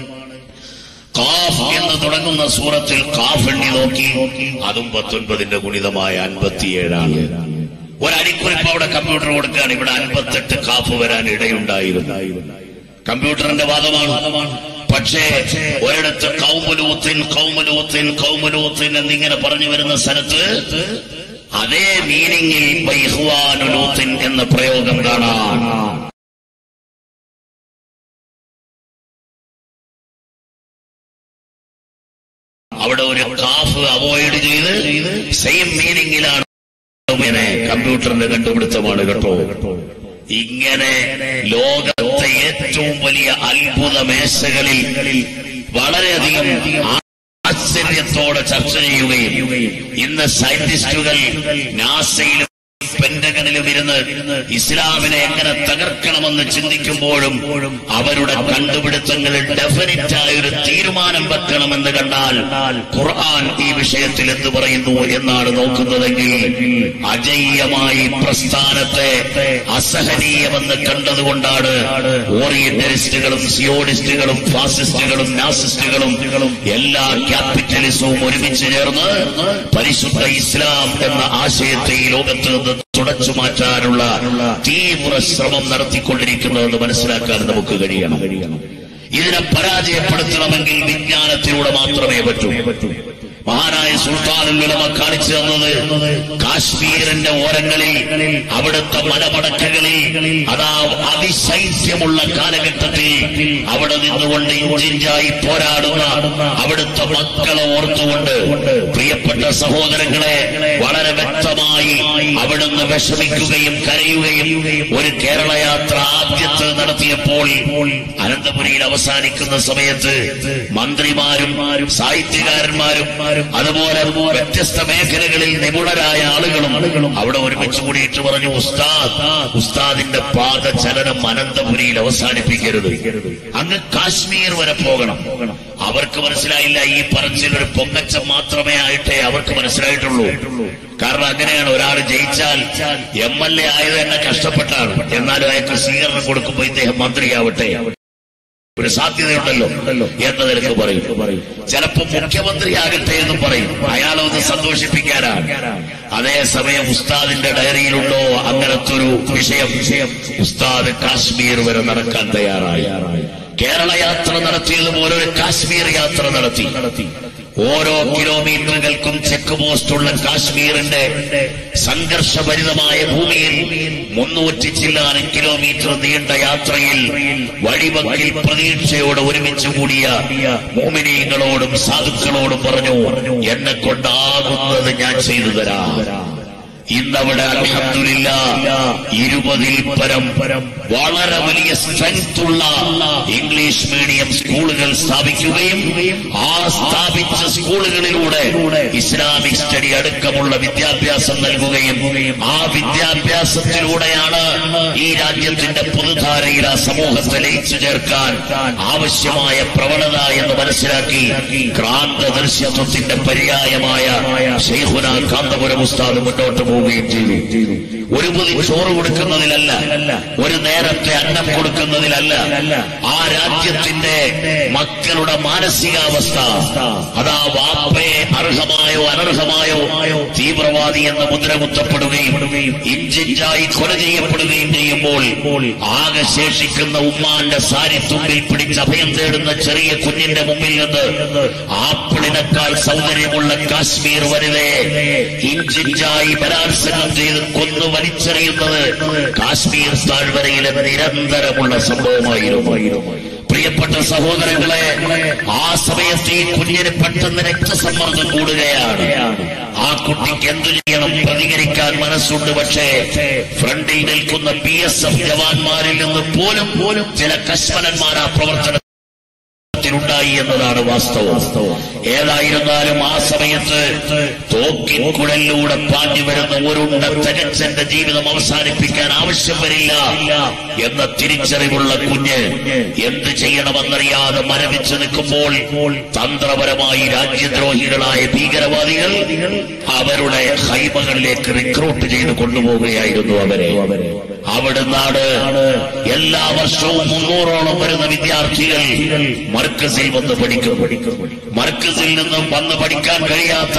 കാഫ് എന്ന് തുടങ്ങുന്ന സൂറത്തിൽ കാഫ് എണ്ണി നോക്കി അതും പത്തൊൻപതിന്റെ ഗുണിതമായ അൻപത്തിയേഴാണ് ഒരടിക്കുറിപ്പ് അവിടെ കമ്പ്യൂട്ടർ കൊടുക്കുകയാണ് ഇവിടെ അൻപത്തെട്ട് കാഫ് വരാൻ ഇടയുണ്ടായിരുന്നു കമ്പ്യൂട്ടറിന്റെ വാദമാണ് പക്ഷേ ഒരിടത്ത് കൗമുലൂത്തിൻ കൗമുലൂത്തിൻ കൗമുലൂത്തിൻ എന്നിങ്ങനെ പറഞ്ഞു വരുന്ന സ്ഥലത്ത് അതേ മീനിങ്ങിൽ ബൈഹ്വാനുലൂത്തിൻ എന്ന പ്രയോഗം കാണാം അവിടെ ഒരു കാഫ് അവോയ്ഡ് ചെയ്ത് സെയിം മീനിങ്ങിലാണ് ഇങ്ങനെ കമ്പ്യൂട്ടറിന്റെ കണ്ടുപിടുത്തമാണ് കേട്ടോ ഇങ്ങനെ ലോകത്തെ ഏറ്റവും വലിയ അത്ഭുത മേശകളിൽ വളരെയധികം ആശ്ചര്യത്തോടെ ചർച്ച ചെയ്യുകയും ഇന്ന് സയന്റിസ്റ്റുകൾ നാസയിലും പെന്റഗണിലും ഇരുന്ന് ഇസ്ലാമിനെ എങ്ങനെ തകർക്കണമെന്ന് ചിന്തിക്കുമ്പോഴും അവരുടെ കണ്ടുപിടുത്തങ്ങളിൽ ഡെഫിനറ്റ് ആയ ഒരു തീരുമാനം വെക്കണമെന്ന് കണ്ടാൽ ഖുർആൻ ഈ വിഷയത്തിൽ എന്ത് പറയുന്നു എന്നാണ് നോക്കുന്നതെങ്കിൽ അജയ്യമായി പ്രസ്ഥാനത്തെ അസഹനീയമെന്ന് കണ്ടതുകൊണ്ടാണ് ഓറിയന്റലിസ്റ്റുകളും സിയോണിസ്റ്റുകളും ഫാസിസ്റ്റുകളും നാസിസ്റ്റുകളും എല്ലാ ക്യാപിറ്റലിസവും ഒരുമിച്ച് ചേർന്ന് പരിശുദ്ധ ഇസ്ലാം എന്ന ആശയത്തെ ഈ ലോകത്ത് നിന്ന് തുടച്ചു മാറ്റാനുള്ള തീവ്ര ശ്രമം നടത്തിക്കൊണ്ടിരിക്കുന്നതെന്ന് മനസ്സിലാക്കാൻ നമുക്ക് കഴിയണം ഇതിനെ പരാജയപ്പെടുത്തണമെങ്കിൽ വിജ്ഞാനത്തിലൂടെ മാത്രമേ പറ്റൂ മഹാനായ സുൽത്താനുൽ ഉലമ കാണിച്ചു തന്നത് കാശ്മീരിന്റെ ഓരങ്ങളിൽ അവിടുത്തെ മലമടക്കുകളിൽ അതാ അതിശൈത്യമുള്ള കാലഘട്ടത്തിൽ അവിടെ നിന്നുകൊണ്ട് ഇഞ്ചിഞ്ചായി പോരാടുന്ന അവിടുത്തെ മക്കളെ ഓർത്തുകൊണ്ട് പ്രിയപ്പെട്ട സഹോദരങ്ങളെ വളരെ വ്യക്തമായി അവിടുന്ന് വിഷമിക്കുകയും കരയുകയും ഒരു കേരള യാത്ര ആദ്യത്തെ നടത്തിയപ്പോൾ അനന്തപുരിയിൽ അവസാനിക്കുന്ന സമയത്ത് മന്ത്രിമാരും സാഹിത്യകാരന്മാരും അതുപോലെ വ്യത്യസ്ത മേഖലകളിൽ നിപുണരായ ആളുകളും അവിടെ ഒരുമിച്ച് കൂടിയിട്ട് പറഞ്ഞു ഉസ്താദ് ഉസ്താദിന്റെ പാദചലനം അനന്തപുരിയിൽ അവസാനിപ്പിക്കരുത് അങ്ങ് കാശ്മീർ വരെ പോകണം അവർക്ക് മനസ്സിലായില്ല ഈ പറച്ചിൽ ഒരു പൊങ്ങച്ചം മാത്രമേ ആയിട്ടേ അവർക്ക് മനസ്സിലായിട്ടുള്ളൂ കാരണം അങ്ങനെയാണ് ഒരാൾ ജയിച്ചാൽ എം എൽ എ ആയത് തന്നെ കഷ്ടപ്പെട്ടാണ് എന്നാലും അയാൾക്ക് സ്വീകരണം കൊടുക്കുമ്പോൾ ഇദ്ദേഹം മന്ത്രിയാവട്ടെ ഒരു സാധ്യതയുണ്ടല്ലോ എന്ന് നിനക്ക് പറയും ചിലപ്പോ മുഖ്യമന്ത്രിയാകട്ടെ എന്നും പറയും അയാളെ ഒന്ന് സന്തോഷിപ്പിക്കാനാണ് അതേസമയം ഉസ്താദിന്റെ ഡയറിയിലുണ്ടോ അങ്ങനത്തെ ഒരു വിഷയം വിഷയം ഉസ്താദ് കാശ്മീർ വരെ നടക്കാൻ തയ്യാറായി കേരള യാത്ര നടത്തിയതുപോലെ ഒരു കാശ്മീർ യാത്ര നടത്തി നടത്തി ഓരോ കിലോമീറ്ററുകൾക്കും ചെക്ക് പോസ്റ്റുള്ള കാശ്മീരിന്റെ സംഘർഷഭരിതമായ ഭൂമിയിൽ മുന്നൂറ്റി ചില്ലാനും കിലോമീറ്റർ നീണ്ട യാത്രയിൽ വഴിവക്കിൽ പ്രതീക്ഷയോടെ ഒരുമിച്ച് കൂടിയ മോമിനീങ്ങളോടും സാധുക്കളോടും പറഞ്ഞു എന്നെ കൊണ്ടാകുന്നത് ഞാൻ ചെയ്തു തരാം ഇന്നവിടെ അലഹമില്ല ഇരുപതിൽ പരം വളരെ വലിയ സ്ട്രെങ്ത് ഉള്ള ഇംഗ്ലീഷ് മീഡിയം സ്കൂളുകൾ സ്ഥാപിക്കുകയും ആ സ്ഥാപിച്ച സ്കൂളുകളിലൂടെ ഇസ്ലാമിക് സ്റ്റഡി അടക്കമുള്ള വിദ്യാഭ്യാസം നൽകുകയും ആ വിദ്യാഭ്യാസത്തിലൂടെയാണ് ഈ രാജ്യത്തിന്റെ പൊതുധാരയിൽ ആ സമൂഹത്തെ ലയിച്ചു ചേർക്കാൻ ആവശ്യമായ പ്രവണത എന്ന് മനസ്സിലാക്കി ക്രാന്തദർശത്വത്തിന്റെ പര്യായമായ ഷെയ്ഖുന കാന്തപുരം ഉസ്താദ് മുന്നോട്ട് പോവുകയും ചെയ്തു ഒരു പൊതി ചോറ് കൊടുക്കുന്നതിലല്ല ഒരു നേരത്തെ അന്നം കൊടുക്കുന്നതിലല്ല ആ രാജ്യത്തിന്റെ മക്കളുടെ മാനസികാവസ്ഥ അതാ വാപ്പയെ അർഹമായോ അനർഹമായോ തീവ്രവാദി എന്ന മുദ്ര കുത്തപ്പെടുകയും ഇഞ്ചിഞ്ചായി കൊല ചെയ്യപ്പെടുകയും ചെയ്യുമ്പോൾ ആകെ ശേഷിക്കുന്ന ഉമ്മാന്റെ സാരി തുമ്പിൽ പിടിച്ച് അഭയം തേടുന്ന ചെറിയ കുഞ്ഞിന്റെ മുമ്പിൽ നിന്ന് ആപ്പിളിനേക്കാൾ സൗന്ദര്യമുള്ള കാശ്മീർ വനിതയെ ഇഞ്ചിഞ്ചായി ബലാത്സംഗം ചെയ്ത് കൊന്നു വലിച്ചെറിയുന്നത് കാശ്മീർ താഴ്വരയിലെ നിരന്തരമുള്ള സംഭവമായിരുന്നു പ്രിയപ്പെട്ട സഹോദരങ്ങളെ ആ സമയത്ത് ഈ കുഞ്ഞിന് പെട്ടെന്ന് രക്തസമ്മർദ്ദം കൂടുകയാണ് ആ കുട്ടിക്ക് എന്തു ചെയ്യണം പ്രതികരിക്കാൻ മനസ്സുണ്ട് പക്ഷേ ഫ്രണ്ടിൽ നിൽക്കുന്ന ബി എസ് എഫ് ജവാന്മാരിൽ നിന്ന് പോലും പോലും ചില കശ്മലന്മാർ ആ പ്രവർത്തനം ത്തിലുണ്ടായി എന്നതാണ് വാസ്തവം ഏതായിരുന്നാലും ആ സമയത്ത് തോക്കിൻ കുഴലിലൂടെ പാഞ്ഞു വരുന്ന ഒരുണ്ട തികച്ചന്റെ ജീവിതം അവസാനിപ്പിക്കാൻ ആവശ്യം വരില്ല എന്ന തിരിച്ചറിവുള്ള കുഞ്ഞ് എന്ത് ചെയ്യണമെന്നറിയാതെ മരവിച്ചു നിൽക്കുമ്പോൾ തന്ത്രപരമായി രാജ്യദ്രോഹികളായ ഭീകരവാദികൾ അവരുടെ ഹൈമകളിലേക്ക് റിക്രൂട്ട് ചെയ്ത് കൊണ്ടുപോവുകയായിരുന്നു അവരെ അവിടുന്നാണ് എല്ലാ വർഷവും മുന്നൂറോളം വരുന്ന വിദ്യാർത്ഥികൾ മർക്കസിൽ വന്ന് പഠിക്കും മർക്കസിൽ നിന്നും വന്ന് പഠിക്കാൻ കഴിയാത്ത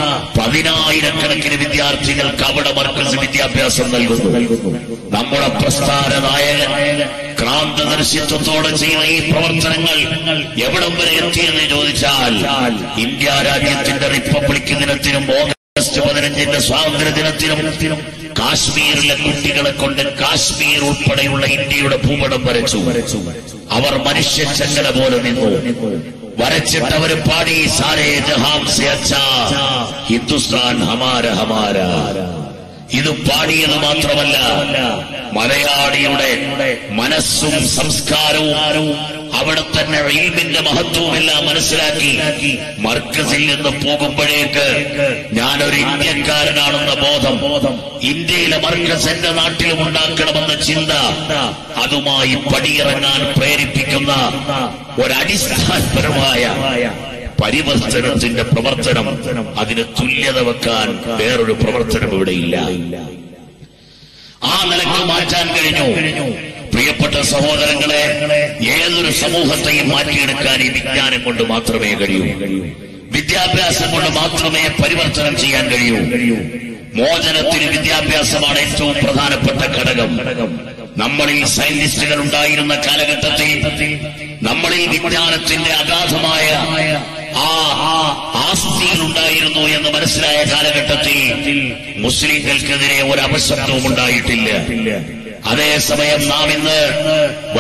പതിനായിരക്കണക്കിന് വിദ്യാർത്ഥികൾക്ക് അവിടെ മർക്കസ് വിദ്യാഭ്യാസം നൽകുന്നു നമ്മുടെ പ്രസ്ഥാന നായകൻ ക്രാന്തദർശിത്വത്തോടെ ചെയ്യുന്ന ഈ പ്രവർത്തനങ്ങൾ എവിടം വരെ എത്തിയെന്ന് ചോദിച്ചാൽ ഇന്ത്യ രാജ്യത്തിന്റെ റിപ്പബ്ലിക് ദിനത്തിനും ഓഗസ്റ്റ് പതിനഞ്ചിന്റെ സ്വാതന്ത്ര്യ ദിനത്തിനും കാശ്മീരിലെ കുട്ടികളെ കൊണ്ട് കാശ്മീർ ഉൾപ്പെടെയുള്ള ഇന്ത്യയുടെ ഭൂപടം വരച്ചു അവർ മനുഷ്യ ചങ്ങല പോലെ നിന്നു വരച്ചിട്ട് അവർ പാടി സാരേ ജഹാം സെ അച്ഛാ ഹിന്ദുസ്ഥാൻ ഹമാര ഹമാര ഇത് പാടിയത് മാത്രമല്ല മലയാളിയുടെ മനസ്സും സംസ്കാരവും അവിടെ തന്നെ ഇൽമിന്റെ മഹത്വവും എല്ലാം മനസ്സിലാക്കി മർക്കസിൽ നിന്ന് പോകുമ്പോഴേക്ക് ഞാനൊരു ഇന്ത്യക്കാരനാണെന്ന ബോധം ഇന്ത്യയിലെ മർക്കസ് എന്റെ നാട്ടിലും ഉണ്ടാക്കണമെന്ന ചിന്ത അതുമായി പടിയിറങ്ങാൻ പ്രേരിപ്പിക്കുന്ന ഒരടിസ്ഥാനപരമായ പരിവർത്തനത്തിന്റെ പ്രവർത്തനം അതിന് തുല്യത വെക്കാൻ വേറൊരു പ്രവർത്തനം ഇവിടെയില്ല ആ നിലക്ക് മാറ്റാൻ കഴിഞ്ഞു പ്രിയപ്പെട്ട സഹോദരങ്ങളെ ഏതൊരു സമൂഹത്തെയും മാറ്റിയെടുക്കാൻ ഈ വിജ്ഞാനം കൊണ്ട് മാത്രമേ കഴിയൂ വിദ്യാഭ്യാസം കൊണ്ട് മാത്രമേ പരിവർത്തനം ചെയ്യാൻ കഴിയൂ മോചനത്തിന് വിദ്യാഭ്യാസമാണ് ഏറ്റവും പ്രധാനപ്പെട്ട ഘടകം നമ്മളിൽ സയന്റിസ്റ്റുകൾ ഉണ്ടായിരുന്ന കാലഘട്ടത്തിൽ നമ്മളിൽ വിജ്ഞാനത്തിന്റെ അഗാധമായ ആ ആസ്തിയിൽ ഉണ്ടായിരുന്നു എന്ന് മനസ്സിലായ കാലഘട്ടത്തിൽ മുസ്ലിങ്ങൾക്കെതിരെ ഒരു അപശബ്ദവും ഉണ്ടായിട്ടില്ല അതേസമയം നാം ഇന്ന്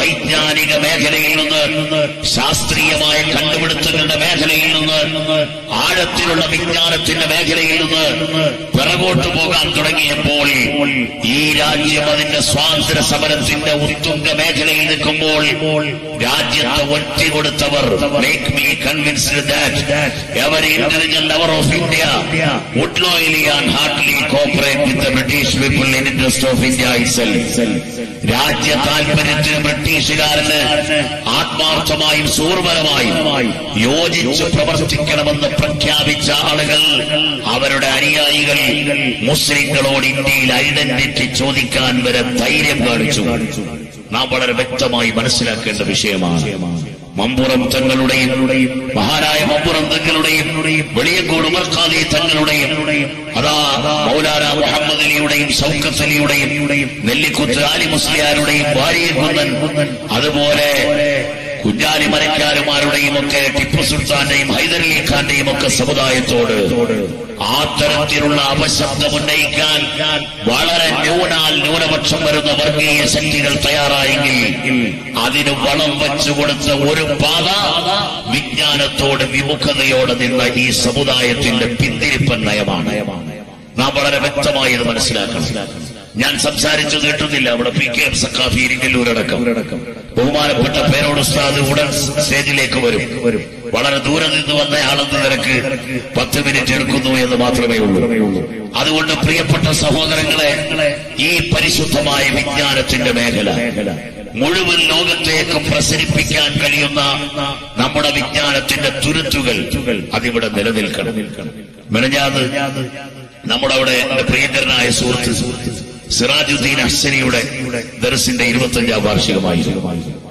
വൈജ്ഞാനിക മേഖലയിൽ നിന്ന് ശാസ്ത്രീയമായ കണ്ടുപിടുത്തങ്ങളുടെ മേഖലയിൽ നിന്ന് ആഴത്തിലുള്ള വിജ്ഞാനത്തിന്റെ മേഖലയിൽ നിന്ന് പിറകോട്ട് പോകാൻ തുടങ്ങിയപ്പോൾ ഈ രാജ്യം അതിന്റെ സ്വാതന്ത്ര്യ സമരത്തിന്റെ ഉത്തുംഗ മേഖലയിൽ നിൽക്കുമ്പോൾ രാജ്യത്തെ ഒറ്റ കൊടുത്തവർ make me convinced that every intelligent lover of India would loyally and heartily cooperate with the British people in interest of India itself രാജ്യ താൽപര്യത്തിന് ബ്രിട്ടീഷുകാരന് ആത്മാർത്ഥമായും സൂർവരമായും യോജിച്ച് പ്രവർത്തിക്കണമെന്ന് പ്രഖ്യാപിച്ച ആളുകൾ അവരുടെ അനുയായികൾ മുസ്ലിങ്ങളോട് ഇന്ത്യയിൽ ഐഡന്റിറ്റി ചോദിക്കാൻ വരെ ധൈര്യം കാണിച്ചു നാം വളരെ വ്യക്തമായി മനസ്സിലാക്കേണ്ട വിഷയമാണ് മമ്പുറം തങ്ങളുടെയും മഹാനായ മമ്പുറം തങ്ങളുടെയും വെളിയങ്കോട് ഉമർഖാദി തങ്ങളുടെയും അതാ മൗലാന മുഹമ്മദ് അലിയുടെയും സൗക്കത്ത് അലിയുടെയും നെല്ലിക്കുത്ത് ആലി മുസ്ലിയാരുടെയും വാരിയകുന്നൻ അതുപോലെ കുഞ്ഞാലി മരക്കാരുമാരുടെയും ഒക്കെ ടിപ്പു സുൽത്താന്റെയും ഹൈദരലി ഖാന്റെയും ഒക്കെ സമുദായത്തോട് ആ തരത്തിലുള്ള അപശബ്ദം ഉന്നയിക്കാൻ വളരെ ന്യൂനാൽ ന്യൂനപക്ഷം വരുന്ന വർഗീയ ശക്തികൾ തയ്യാറായെങ്കിൽ അതിന് വളം വെച്ചു കൊടുത്ത ഒരു പാത വിജ്ഞാനത്തോട് വിമുഖതയോടെ നിന്ന ഈ സമുദായത്തിന്റെ പിന്തിരിപ്പൻ നയമാണ് നാം വളരെ വ്യക്തമായി ഇത് മനസ്സിലാക്കണം ഞാൻ സംസാരിച്ചു നീട്ടുന്നില്ല അവിടെ പി കെ എം സക്കാഫി ഇരിങ്ങല്ലൂരടക്കം ബഹുമാനപ്പെട്ട പേരോട് ഉസ്താദ് ഉടൻ സ്റ്റേജിലേക്ക് വരും വരും വളരെ ദൂരെ നിന്ന് വന്നയാളെന്ന നിരക്ക് പത്ത് മിനിറ്റ് എടുക്കുന്നു എന്ന് മാത്രമേ ഉള്ളൂ അതുകൊണ്ട് പ്രിയപ്പെട്ട സഹോദരങ്ങളെ ഈ പരിശുദ്ധമായ വിജ്ഞാനത്തിന്റെ മേഖല മുഴുവൻ ലോകത്തേക്ക് പ്രസരിപ്പിക്കാൻ കഴിയുന്ന നമ്മുടെ വിജ്ഞാനത്തിന്റെ തുരുത്തുകൾ അതിവിടെ നിലനിൽക്കണം മെനഞ്ഞാത് നമ്മുടെ അവിടെ എന്റെ പ്രിയങ്കരനായ സുഹൃത്ത് സിറാജുദ്ദീൻ അഹ്സനിയുടെ ദർസിന്റെ ഇരുപത്തഞ്ചാം വാർഷികമായിരുന്നു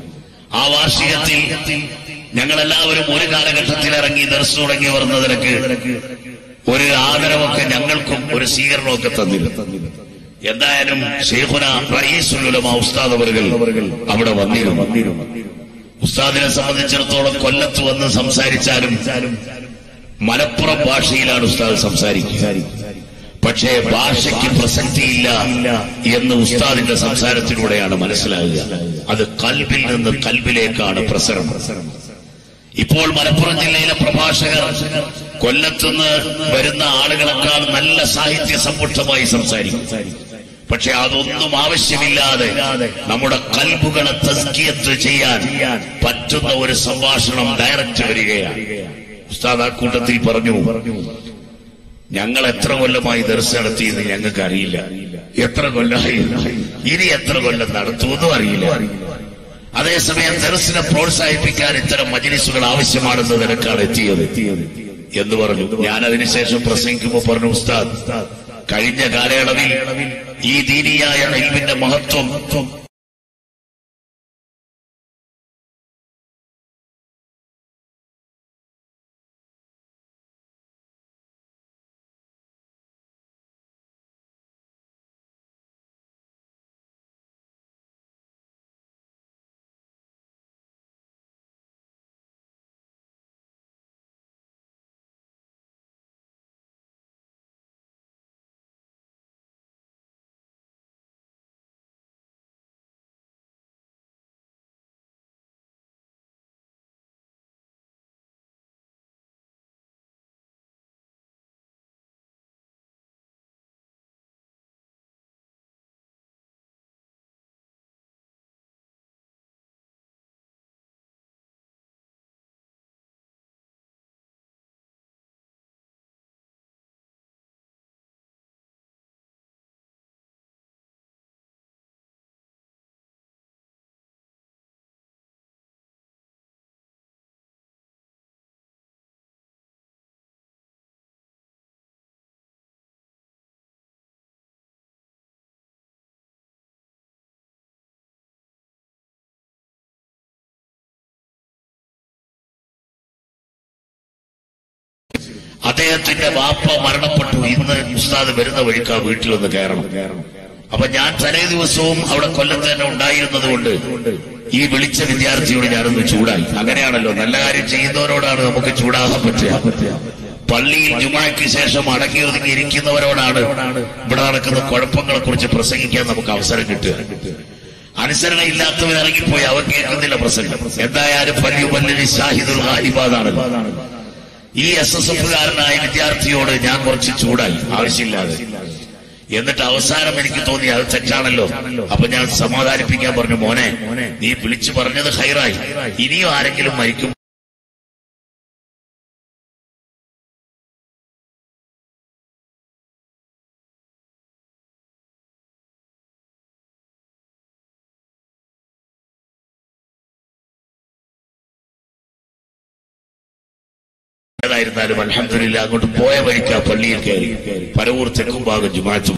ആ വാർഷികത്തിൽ ഞങ്ങളെല്ലാവരും ഒരു കാലഘട്ടത്തിൽ ഇറങ്ങി ദർസ് തുടങ്ങി വരുന്നതിനക്ക് ഒരു ആദരവൊക്കെ ഞങ്ങൾക്കും ഒരു സ്വീകരണമൊക്കെ തന്നിരുന്നു എന്തായാലും ഷെയ്ഖുന റയീസുലുലമ ഉസ്താദ് അവറുകൾ അവിടെ വന്നിരുന്നു ഉസ്താദിനെ സംബന്ധിച്ചിടത്തോളം കൊല്ലത്ത് വന്ന് സംസാരിച്ചാലും മലപ്പുറം ഭാഷയിലാണ് ഉസ്താദ് സംസാരിക്കുക പക്ഷേ ഭാഷയ്ക്ക് പ്രസക്തിയില്ല എന്ന് ഉസ്താദിന്റെ സംസാരത്തിലൂടെയാണ് മനസ്സിലാകുക അത് കൽബിൽ നിന്ന് കൽബിലേക്കാണ് പ്രസരണം ഇപ്പോൾ മലപ്പുറം ജില്ലയിലെ പ്രഭാഷകർ കൊല്ലത്തുനിന്ന് വരുന്ന ആളുകളെക്കാൾ നല്ല സാഹിത്യ സമ്പുഷ്ടമായി സംസാരിക്കും പക്ഷെ അതൊന്നും ആവശ്യമില്ലാതെ നമ്മുടെ കൽബുകളെ തസ്കിയത്ത് ചെയ്യാൻ പറ്റുന്ന ഒരു സംഭാഷണം ഡയറക്റ്റ് വരികയാണ് ഉസ്താദ് ആ കൂട്ടത്തിൽ പറഞ്ഞു ഞങ്ങൾ എത്ര കൊല്ലമായി ദർശനം നടത്തിയെന്ന് ഞങ്ങൾക്ക് അറിയില്ല എത്ര കൊല്ലമായി ഇനി എത്ര കൊല്ലം നടത്തുമെന്നും അറിയില്ല അതേസമയം ദർശനം പ്രോത്സാഹിപ്പിക്കാൻ ഇത്തരം മജിലിസുകൾ ആവശ്യമാണെന്ന് നിനക്കാണ് എത്തിയത് എന്ന് പറഞ്ഞു ഞാൻ അതിനുശേഷം പ്രസംഗിക്കുമ്പോൾ പറഞ്ഞു ഉസ്താദ് കഴിഞ്ഞ കാലയളവിൽ ഈ ദീനിയായ ഇൽമിന്റെ മഹത്വം അദ്ദേഹത്തിന്റെ വാപ്പ മരണപ്പെട്ടു ഇന്ന് ഉസ്താദ് വരുന്ന വഴിക്ക് ആ വീട്ടിൽ ഒന്ന് കയറണം അപ്പൊ ഞാൻ തലേ ദിവസവും അവിടെ കൊല്ലത്ത് തന്നെ ഉണ്ടായിരുന്നത് കൊണ്ട് ഈ വിളിച്ച വിദ്യാർത്ഥിയോട് ഞാനൊന്ന് ചൂടായി അങ്ങനെയാണല്ലോ നല്ല കാര്യം ചെയ്യുന്നവരോടാണ് നമുക്ക് ചൂടാകാൻ പറ്റുക പള്ളിയിൽ ജുമാക്ക് ശേഷം അടങ്ങി ഒതുങ്ങി ഇരിക്കുന്നവരോടാണ് ഇവിടെ നടക്കുന്ന കുഴപ്പങ്ങളെ കുറിച്ച് പ്രസംഗിക്കാൻ നമുക്ക് അവസരം കിട്ടുക അനുസരണ ഇല്ലാത്തവർ ഇറങ്ങിപ്പോയി അവർ കേൾക്കുന്നില്ല പ്രസംഗം എന്തായാലും പല്ലി പല്ലി ഷാഹിദുൽ ഹാലിബാദാണ് ഈ എസ് എസ് എഫുകാരനായ വിദ്യാർത്ഥിയോട് ഞാൻ കുറച്ച് ചൂടായി ആവശ്യമില്ലാതെ എന്നിട്ട് അവസാനം എനിക്ക് തോന്നി അത് തെറ്റാണല്ലോ അപ്പൊ ഞാൻ സമാധാനിപ്പിക്കാൻ പറഞ്ഞു മോനെ നീ വിളിച്ചു പറഞ്ഞത് ഹൈറായി ഇനിയും ആരെങ്കിലും മരിക്കും ഏതായിരുന്നാലും അലഹമില്ല അങ്ങോട്ട് പോയ വഴിക്ക് ആ പള്ളിയിൽ കയറി പരവൂർ തെക്കും ഭാഗം ജുമാറ്റും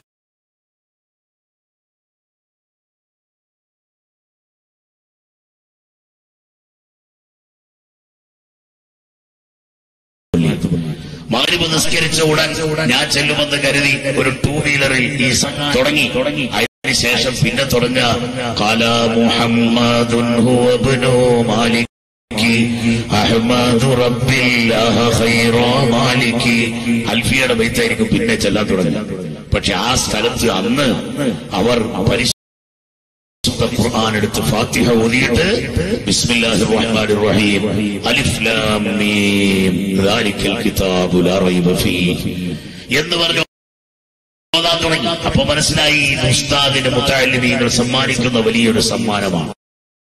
മാരിബ് നിസ്കരിച്ച ഉടൻ ഞാൻ ചെല്ലുമെന്ന് കരുതി ഒരു ടൂ വീലറിൽ ഈ സ- തുടങ്ങി തുടങ്ങി അതിനുശേഷം പിന്നെ തുടങ്ങ കാല മുഹമ്മദുൻ ഹുവ ഇബ്നു മാലിക് അഹ്മദു റബ്ബില്ലാഹ ഖൈറ മാലികി അൽഫിയുടെ ബൈത്തായിരിക്കും പിന്നെ ചെല്ലാൻ തുടങ്ങി പക്ഷെ ആ സ്ഥലത്ത് അന്ന് അവർ പരിശുദ്ധ ഖുർആൻ എടുത്ത് ഫാത്തിഹ ഓതിയിട്ട് ബിസ്മില്ലാഹിർ റഹ്മാനിർ റഹീം അലിഫ് ലാം മീം ദാലിക്കൽ കിതാബു ലാ റൈബ ഫീഹി എന്ന് പറഞ്ഞു ഓതാൻ തുടങ്ങി അപ്പൊ മനസ്സിലായി ഇത് ഉസ്താദിന് മുത്തല്ലിമീങ്ങൾ സമ്മാനിക്കുന്ന വലിയൊരു സമ്മാനമാണ്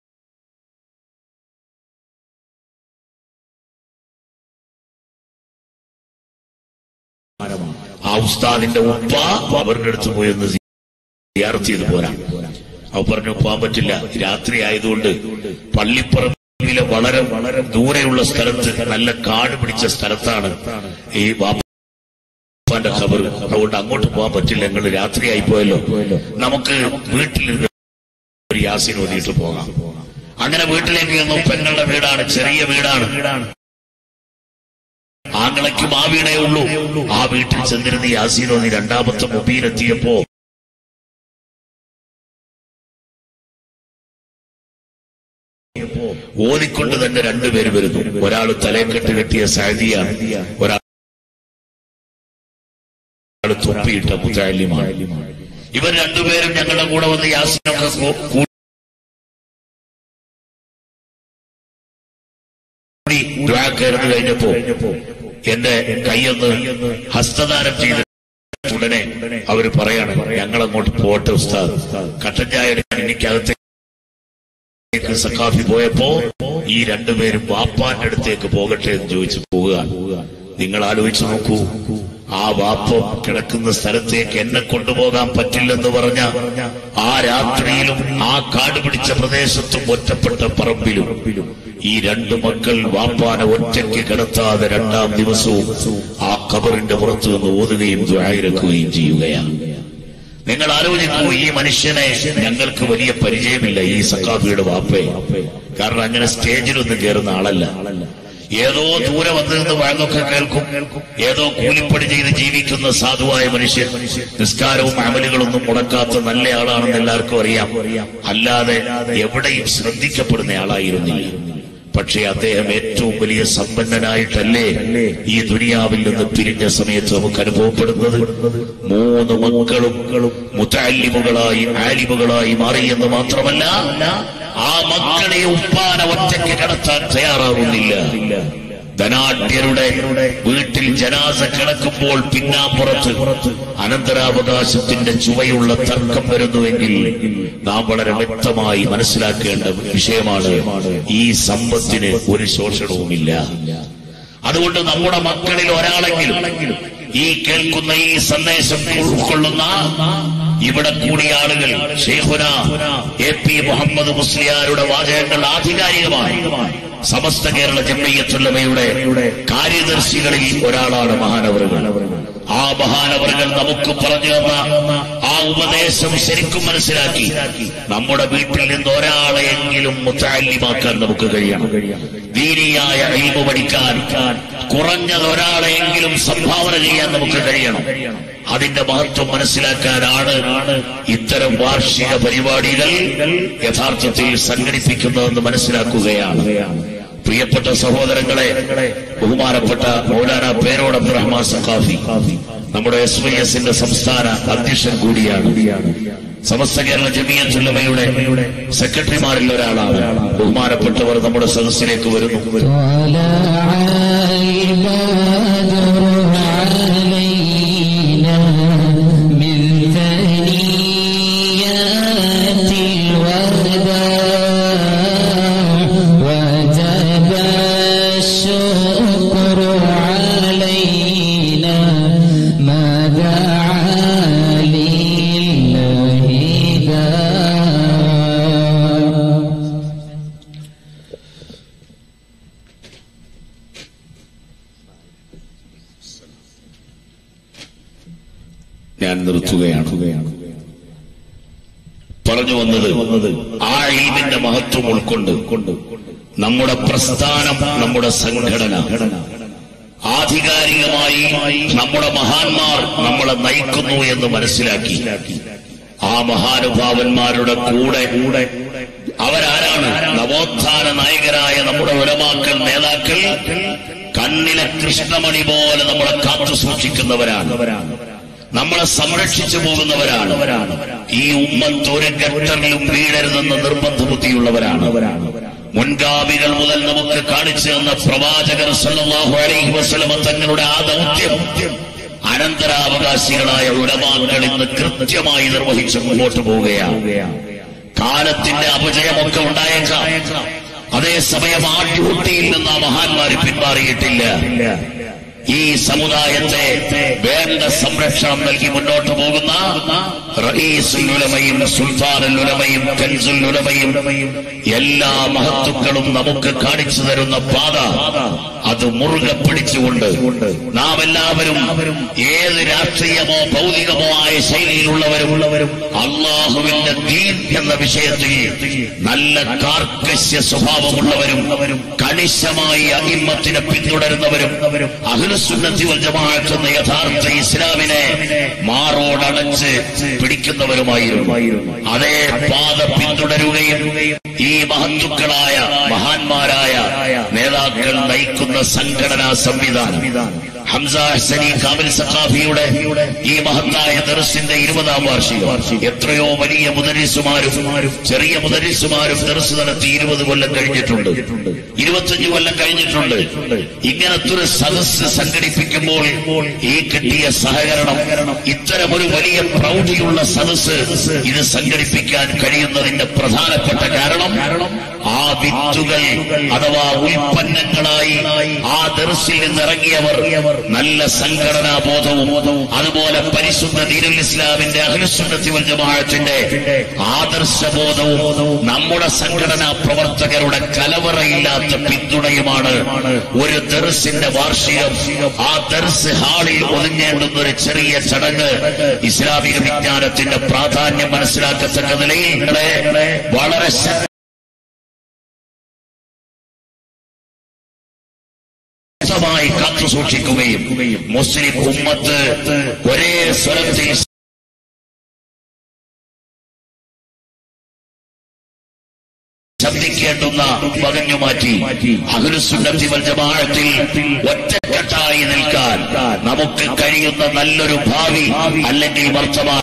ആ ഉസ്താദിന്റെ ഉപ്പ അവരുടെ അടുത്ത് പോയി ഒന്ന് സിയാറത്ത് ചെയ്ത് പോരാ അവ പറഞ്ഞു പോകാൻ പറ്റില്ല രാത്രി ആയതുകൊണ്ട് പള്ളിപ്പറമ്പിലെ വളരെ വളരെ ദൂരെയുള്ള സ്ഥലത്ത് നല്ല കാട് പിടിച്ച സ്ഥലത്താണ് ഈ ബാപ്പാന്റെ ഖബർ അതുകൊണ്ട് അങ്ങോട്ട് പോകാൻ പറ്റില്ല ഞങ്ങൾ രാത്രിയായി പോയല്ലോ നമുക്ക് വീട്ടിലിരുന്ന് ഒരു യാസീൻ ഓതിയിട്ട് പോകാം അങ്ങനെ വീട്ടിലേക്ക് ചെന്നു പെങ്ങളുടെ വീടാണ് ചെറിയ വീടാണ് ആങ്ങളയ്ക്കും ആ വീടേ ഉള്ളൂ ആ വീട്ടിൽ ചെന്നിരുന്ന് യാസീൻ ഓതി രണ്ടാമത്തെ മൊബീലെത്തിയപ്പോ ഓതിക്കൊണ്ട് തന്നെ രണ്ടുപേര് വരുന്നു ഒരാൾ തലയെക്കെട്ട് കെട്ടിയ സാദിയാണ് ഒരാൾ തൊപ്പിയിട്ട മുത്താലിമാണ് ഇവർ രണ്ടുപേരും ഞങ്ങളുടെ കൂടെ വന്ന് യാസിനൊക്കെ കൂ- കൂടി ദ്വാ കയറുന്നു കഴിഞ്ഞപ്പോ എന്റെ കൈയൊന്ന് ഹസ്തദാനം ചെയ്ത് ഉടനെ അവര് പറയാണ് ഞങ്ങൾ അങ്ങോട്ട് പോട്ടെ ഉസ്താദ് കട്ടൻ ചായ എടുക്കാൻ എനിക്കകത്തേക്ക് സഖാഫി പോയപ്പോ ഈ രണ്ടുപേരും വാപ്പാന്റെ അടുത്തേക്ക് പോകട്ടെ എന്ന് ചോദിച്ചു പോവുക നിങ്ങൾ ആലോചിച്ചു നോക്കൂ ആ വാപ്പം കിടക്കുന്ന സ്ഥലത്തേക്ക് എന്നെ കൊണ്ടുപോകാൻ പറ്റില്ലെന്ന് പറഞ്ഞ ആ രാത്രിയിലും ആ കാട് പിടിച്ച പ്രദേശത്തും ഒറ്റപ്പെട്ട പറമ്പിലും ഈ രണ്ടു മക്കൾ വാപ്പാനെ ഒറ്റയ്ക്ക് കിടത്താതെ രണ്ടാം ദിവസവും ആ കബറിന്റെ പുറത്തു നിന്ന് ഓതുകയും ദ്വായിരക്കുകയും ചെയ്യുകയാണ് നിങ്ങൾ ആലോചിക്കൂ ഈ മനുഷ്യനെ ഞങ്ങൾക്ക് വലിയ പരിചയമില്ല ഈ സക്കാഫിയുടെ വാപ്പയെ കാരണം അങ്ങനെ സ്റ്റേജിലൊന്നും കയറുന്ന ആളല്ല ഏതോ ദൂരെ വന്നു നിന്ന് വാങ്ങൊക്കെ കേൾക്കും ഏതോ കൂലിപ്പണി ചെയ്ത് ജീവിക്കുന്ന സാധുവായ മനുഷ്യൻ നിസ്കാരവും അമലുകളൊന്നും മുടക്കാത്ത നല്ല ആളാണെന്ന് എല്ലാവർക്കും അറിയാം അല്ലാതെ എവിടെയും ശ്രദ്ധിക്കപ്പെടുന്ന ആളായിരുന്നില്ല പക്ഷേ അദ്ദേഹം ഏറ്റവും വലിയ സമ്പന്നനായിട്ടല്ലേ ഈ ദുനിയാവിൽ നിന്ന് പിരിഞ്ഞ സമയത്ത് നമുക്ക് അനുഭവപ്പെടുന്നത് മൂന്ന് മക്കളും മുത്താലിമുകളായി ആലിമുകളായി മാറിയെന്ന് മാത്രമല്ല ആ മക്കളെ ഉപ്പാന ഒറ്റയ്ക്ക് കടത്താൻ തയ്യാറാവുന്നില്ല ധനാഢ്യരുടെ വീട്ടിൽ ജനാസ കിടക്കുമ്പോൾ പിന്നാമ്പുറത്ത് അനന്തരാവകാശത്തിന്റെ ചുവയുള്ള തർക്കം വരുന്നുവെങ്കിൽ നാം വളരെ വ്യക്തമായി മനസ്സിലാക്കേണ്ട വിഷയമാണ് ഈ സമ്പത്തിന് ഒരു ശോഷണവുമില്ല അതുകൊണ്ട് നമ്മുടെ മക്കളിൽ ഒരാളെങ്കിലും ഈ കേൾക്കുന്ന ഈ സന്ദേശം ഉൾക്കൊള്ളുന്ന ഇവിടെ കൂടിയ ആളുകൾ ഷെയ്ഖുന എ പി മുഹമ്മദ് മുസ്ലിയാരുടെ വാചകങ്ങൾ ആധികാരികമായി സമസ്ത കേരള ജമ്മയ്യത്തുള്ളവയുടെ കാര്യദർശികളിൽ ഒരാളാണ് മഹാനവറുകൾ ആ മഹാനവറുകൾ നമുക്ക് പറഞ്ഞു തന്ന ആ ഉപദേശം ശരിക്കും മനസ്സിലാക്കി നമ്മുടെ വീട്ടിൽ നിന്ന് ഒരാളെയെങ്കിലും മുത്താലിമാക്കാൻ നമുക്ക് കഴിയണം ദീനിയായ അഴിമ പഠിക്കാൻ കുറഞ്ഞത് ഒരാളെയെങ്കിലും സംഭാവന ചെയ്യാൻ നമുക്ക് കഴിയണം അതിന്റെ മഹത്വം മനസ്സിലാക്കാനാണ് ഇത്തരം വാർഷിക പരിപാടികൾ യഥാർത്ഥത്തിൽ സംഘടിപ്പിക്കുന്നതെന്ന് മനസ്സിലാക്കുകയാണ് പ്രിയപ്പെട്ട സഹോദരങ്ങളെ ബഹുമാനപ്പെട്ട മൗലാന പേരോട് അബ്ദുറഹ്മാൻ സഖാഫി നമ്മുടെ എസ് വൈ എസിന്റെ സംസ്ഥാന അധ്യക്ഷൻ കൂടിയാണ് സമസ്ത കേരള ജമിയത്തുള്ളവയുടെ സെക്രട്ടറിമാരിൽ ഒരാളാണ് ബഹുമാനപ്പെട്ടവർ നമ്മുടെ സദസ്സിലേക്ക് വരുന്നു طلع البدر ഞാൻ നിർത്തുകയാണ് പറഞ്ഞു വന്നത് ആ ഇൽമിന്റെ മഹത്വം ഉൾക്കൊണ്ട് നമ്മുടെ പ്രസ്ഥാനം നമ്മുടെ സംഘടന ആധികാരികമായി നമ്മുടെ മഹാന്മാർ നമ്മളെ നയിക്കുന്നു എന്ന് മനസ്സിലാക്കി ആ മഹാനുഭാവന്മാരുടെ കൂടെ കൂടെ അവരാരാണ് നവോത്ഥാന നായകരായ നമ്മുടെ ഉലമാക്കൾ നേതാക്കൾ കണ്ണിലെ കൃഷ്ണമണി പോലെ നമ്മളെ കാത്തു സൂക്ഷിക്കുന്നവരാണ് നമ്മളെ സംരക്ഷിച്ചു പോകുന്നവരാണ് ഈ ഉമ്മത്ത് ഒരു ഘട്ടങ്ങളിലും വീഴരുതെന്ന് നിർബന്ധ ബുദ്ധിയുള്ളവരാണ് മുൻഗാമികൾ മുതൽ നമുക്ക് കാണിച്ചു തന്ന പ്രവാചകർ സല്ലല്ലാഹു അലൈഹി വസല്ലമ തങ്ങളുടെ ആ ദൗത്യം അനന്തരാവകാശികളായ ഉലമാക്കൾ ഇന്ന് കൃത്യമായി നിർവഹിച്ച് മുന്നോട്ട് പോവുകയാണ് കാലത്തിന്റെ അപജയമൊക്കെ ഉണ്ടായേക്കാം അതേസമയം ആ ഡ്യൂട്ടിയിൽ നിന്ന് ആ മഹാന്മാര് പിന്മാറിയിട്ടില്ല ഈ സമുദായത്തെ വേണ്ട സംരക്ഷണം നൽകി മുന്നോട്ട് പോകുന്ന റഈസുൽ ഉലമയും സുൽത്താനുൽ ഉലമയും കൻസുൽ ഉലമയും എല്ലാ മഹത്തുക്കളും നമുക്ക് കാണിച്ചു തരുന്ന പാത അത് മുറുകെ പിടിച്ചുകൊണ്ട് നാം എല്ലാവരും ഏത് രാഷ്ട്രീയമോ ഭൗതികമോ ആയ ശൈലിയിലുള്ളവരും അള്ളാഹുവിന്റെ ദീൻ എന്ന വിഷയത്തിൽ നല്ല കാർക്കശ്യ സ്വഭാവമുള്ളവരും കണിശമായി അഹിമ്മത്തിനെ പിന്തുടരുന്നവരും അഖിലസുന്നത്തി വൽ ജമാഅത്ത് എന്ന യഥാർത്ഥ ഇസ്ലാമിനെ മാറോടണച്ച് പിടിക്കുന്നവരുമായിരുന്നു അതേ പാത പിന്തുടരുകയും ഈ മഹത്തുക്കളായ മഹാന്മാരായ നേതാക്കൾ നയിക്കുന്ന സംഘടനാ സംവിധാനം ഹംസ ഹസനി കാമിൽ സഖാഫിയുടെ ഈ മഹത്തായ ദർസിന്റെ ഇരുപതാം വാർഷികം എത്രയോ വലിയ മുദരിസുമാരും ചെറിയ മുദരിസുമാരും ദർസ് നടത്തി ഇരുപത് കൊല്ലം കഴിഞ്ഞിട്ടുണ്ട് ഇരുപത്തഞ്ച് കൊല്ലം കഴിഞ്ഞിട്ടുണ്ട് ഇങ്ങനത്തെ ഒരു സദസ്സ് സംഘടിപ്പിക്കുമ്പോൾ ഈ കിട്ടിയ സഹകരണം ഇത്തരമൊരു വലിയ പ്രൗഢിയുള്ള സദസ്സ് ഇത് സംഘടിപ്പിക്കാൻ കഴിയുന്നതിന്റെ പ്രധാനപ്പെട്ട കാരണം ആ വിത്തുകൾ അഥവാ ഉൽപ്പന്നങ്ങളായി ആ ദർസിൽ നിന്നിറങ്ങിയവർ നല്ല സംഘടനാ ബോധവും അതുപോലെ പരിശുദ്ധ ദീനുൽ ഇസ്ലാമിന്റെ അഖിലസുന്നത്തി വൽ ജമാഅത്തിന്റെ ആദർശബോധവും നമ്മുടെ സംഘടനാ പ്രവർത്തകരുടെ കലവറയില്ലാത്ത പിന്തുണയുമാണ് ഒരു ദർസിന്റെ വാർഷികം ആ ദർസ് ഹാളിൽ ഒതുങ്ങേണ്ടുന്ന ഒരു ചെറിയ ചടങ്ങ് ഇസ്ലാമിക വിജ്ഞാനത്തിന്റെ പ്രാധാന്യം മനസ്സിലാക്കത്തക്ക നിലയിൽ നിങ്ങളെ വളരെ ശക്തി ശക്തമായി കാത്തു സൂക്ഷിക്കുകയും മുസ്ലിം ഉമ്മത്ത് ഒരേ സ്വരത്തിൽ ശബ്ദിക്കേണ്ടുന്ന പകഞ്ഞു മാറ്റി അഖിലുസുന്നത്തി വൽ ജമാഅത്തിൽ ഒറ്റക്കെട്ടായി നിൽക്കാൻ നമുക്ക് കഴിയുന്ന നല്ലൊരു ഭാവി അല്ലെങ്കിൽ വർത്തമാനം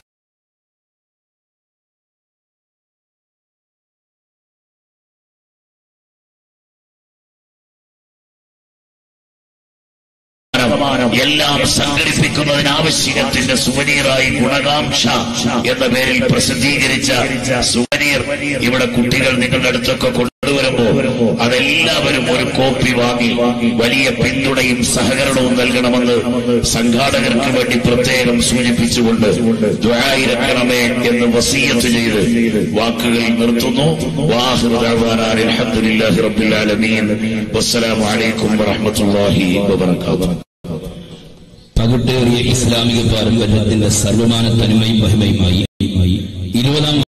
എല്ലാം സംഘടിപ്പിക്കുന്നതിന് ആവശ്യത്തിന്റെ സുവനീറായി ഗുണകാംക്ഷ എന്ന പേരിൽ പ്രസിദ്ധീകരിച്ച സുവനീർ ഇവിടെ കുട്ടികൾ നിങ്ങളുടെ അടുത്തൊക്കെ കൊണ്ടുവരുമ്പോ അതെല്ലാവരും ഒരു കോപ്പി വാങ്ങി വലിയ പിന്തുണയും സഹകരണവും നൽകണമെന്ന് സംഘാടകർക്ക് വേണ്ടി പ്രത്യേകം സൂചിപ്പിച്ചുകൊണ്ട് ദ്വായിരക്കണമേ എന്ന് വസീയത്ത് ചെയ്ത് വാക്കുകൾ നിർത്തുന്നു വാഹൃദാൻ അലഹദില്ലാഹി റബ്ബിൽ ആലമീൻ വസ്സലാമു അലൈക്കും വറഹ്മത്തുള്ളാഹി വബറകാതുഹു പകുട്ടേറിയ ഇസ്ലാമിക പാരമ്പര്യത്തിന്റെ സർവമാന തനിമയും മഹിമയുമായി ഇരുപതാം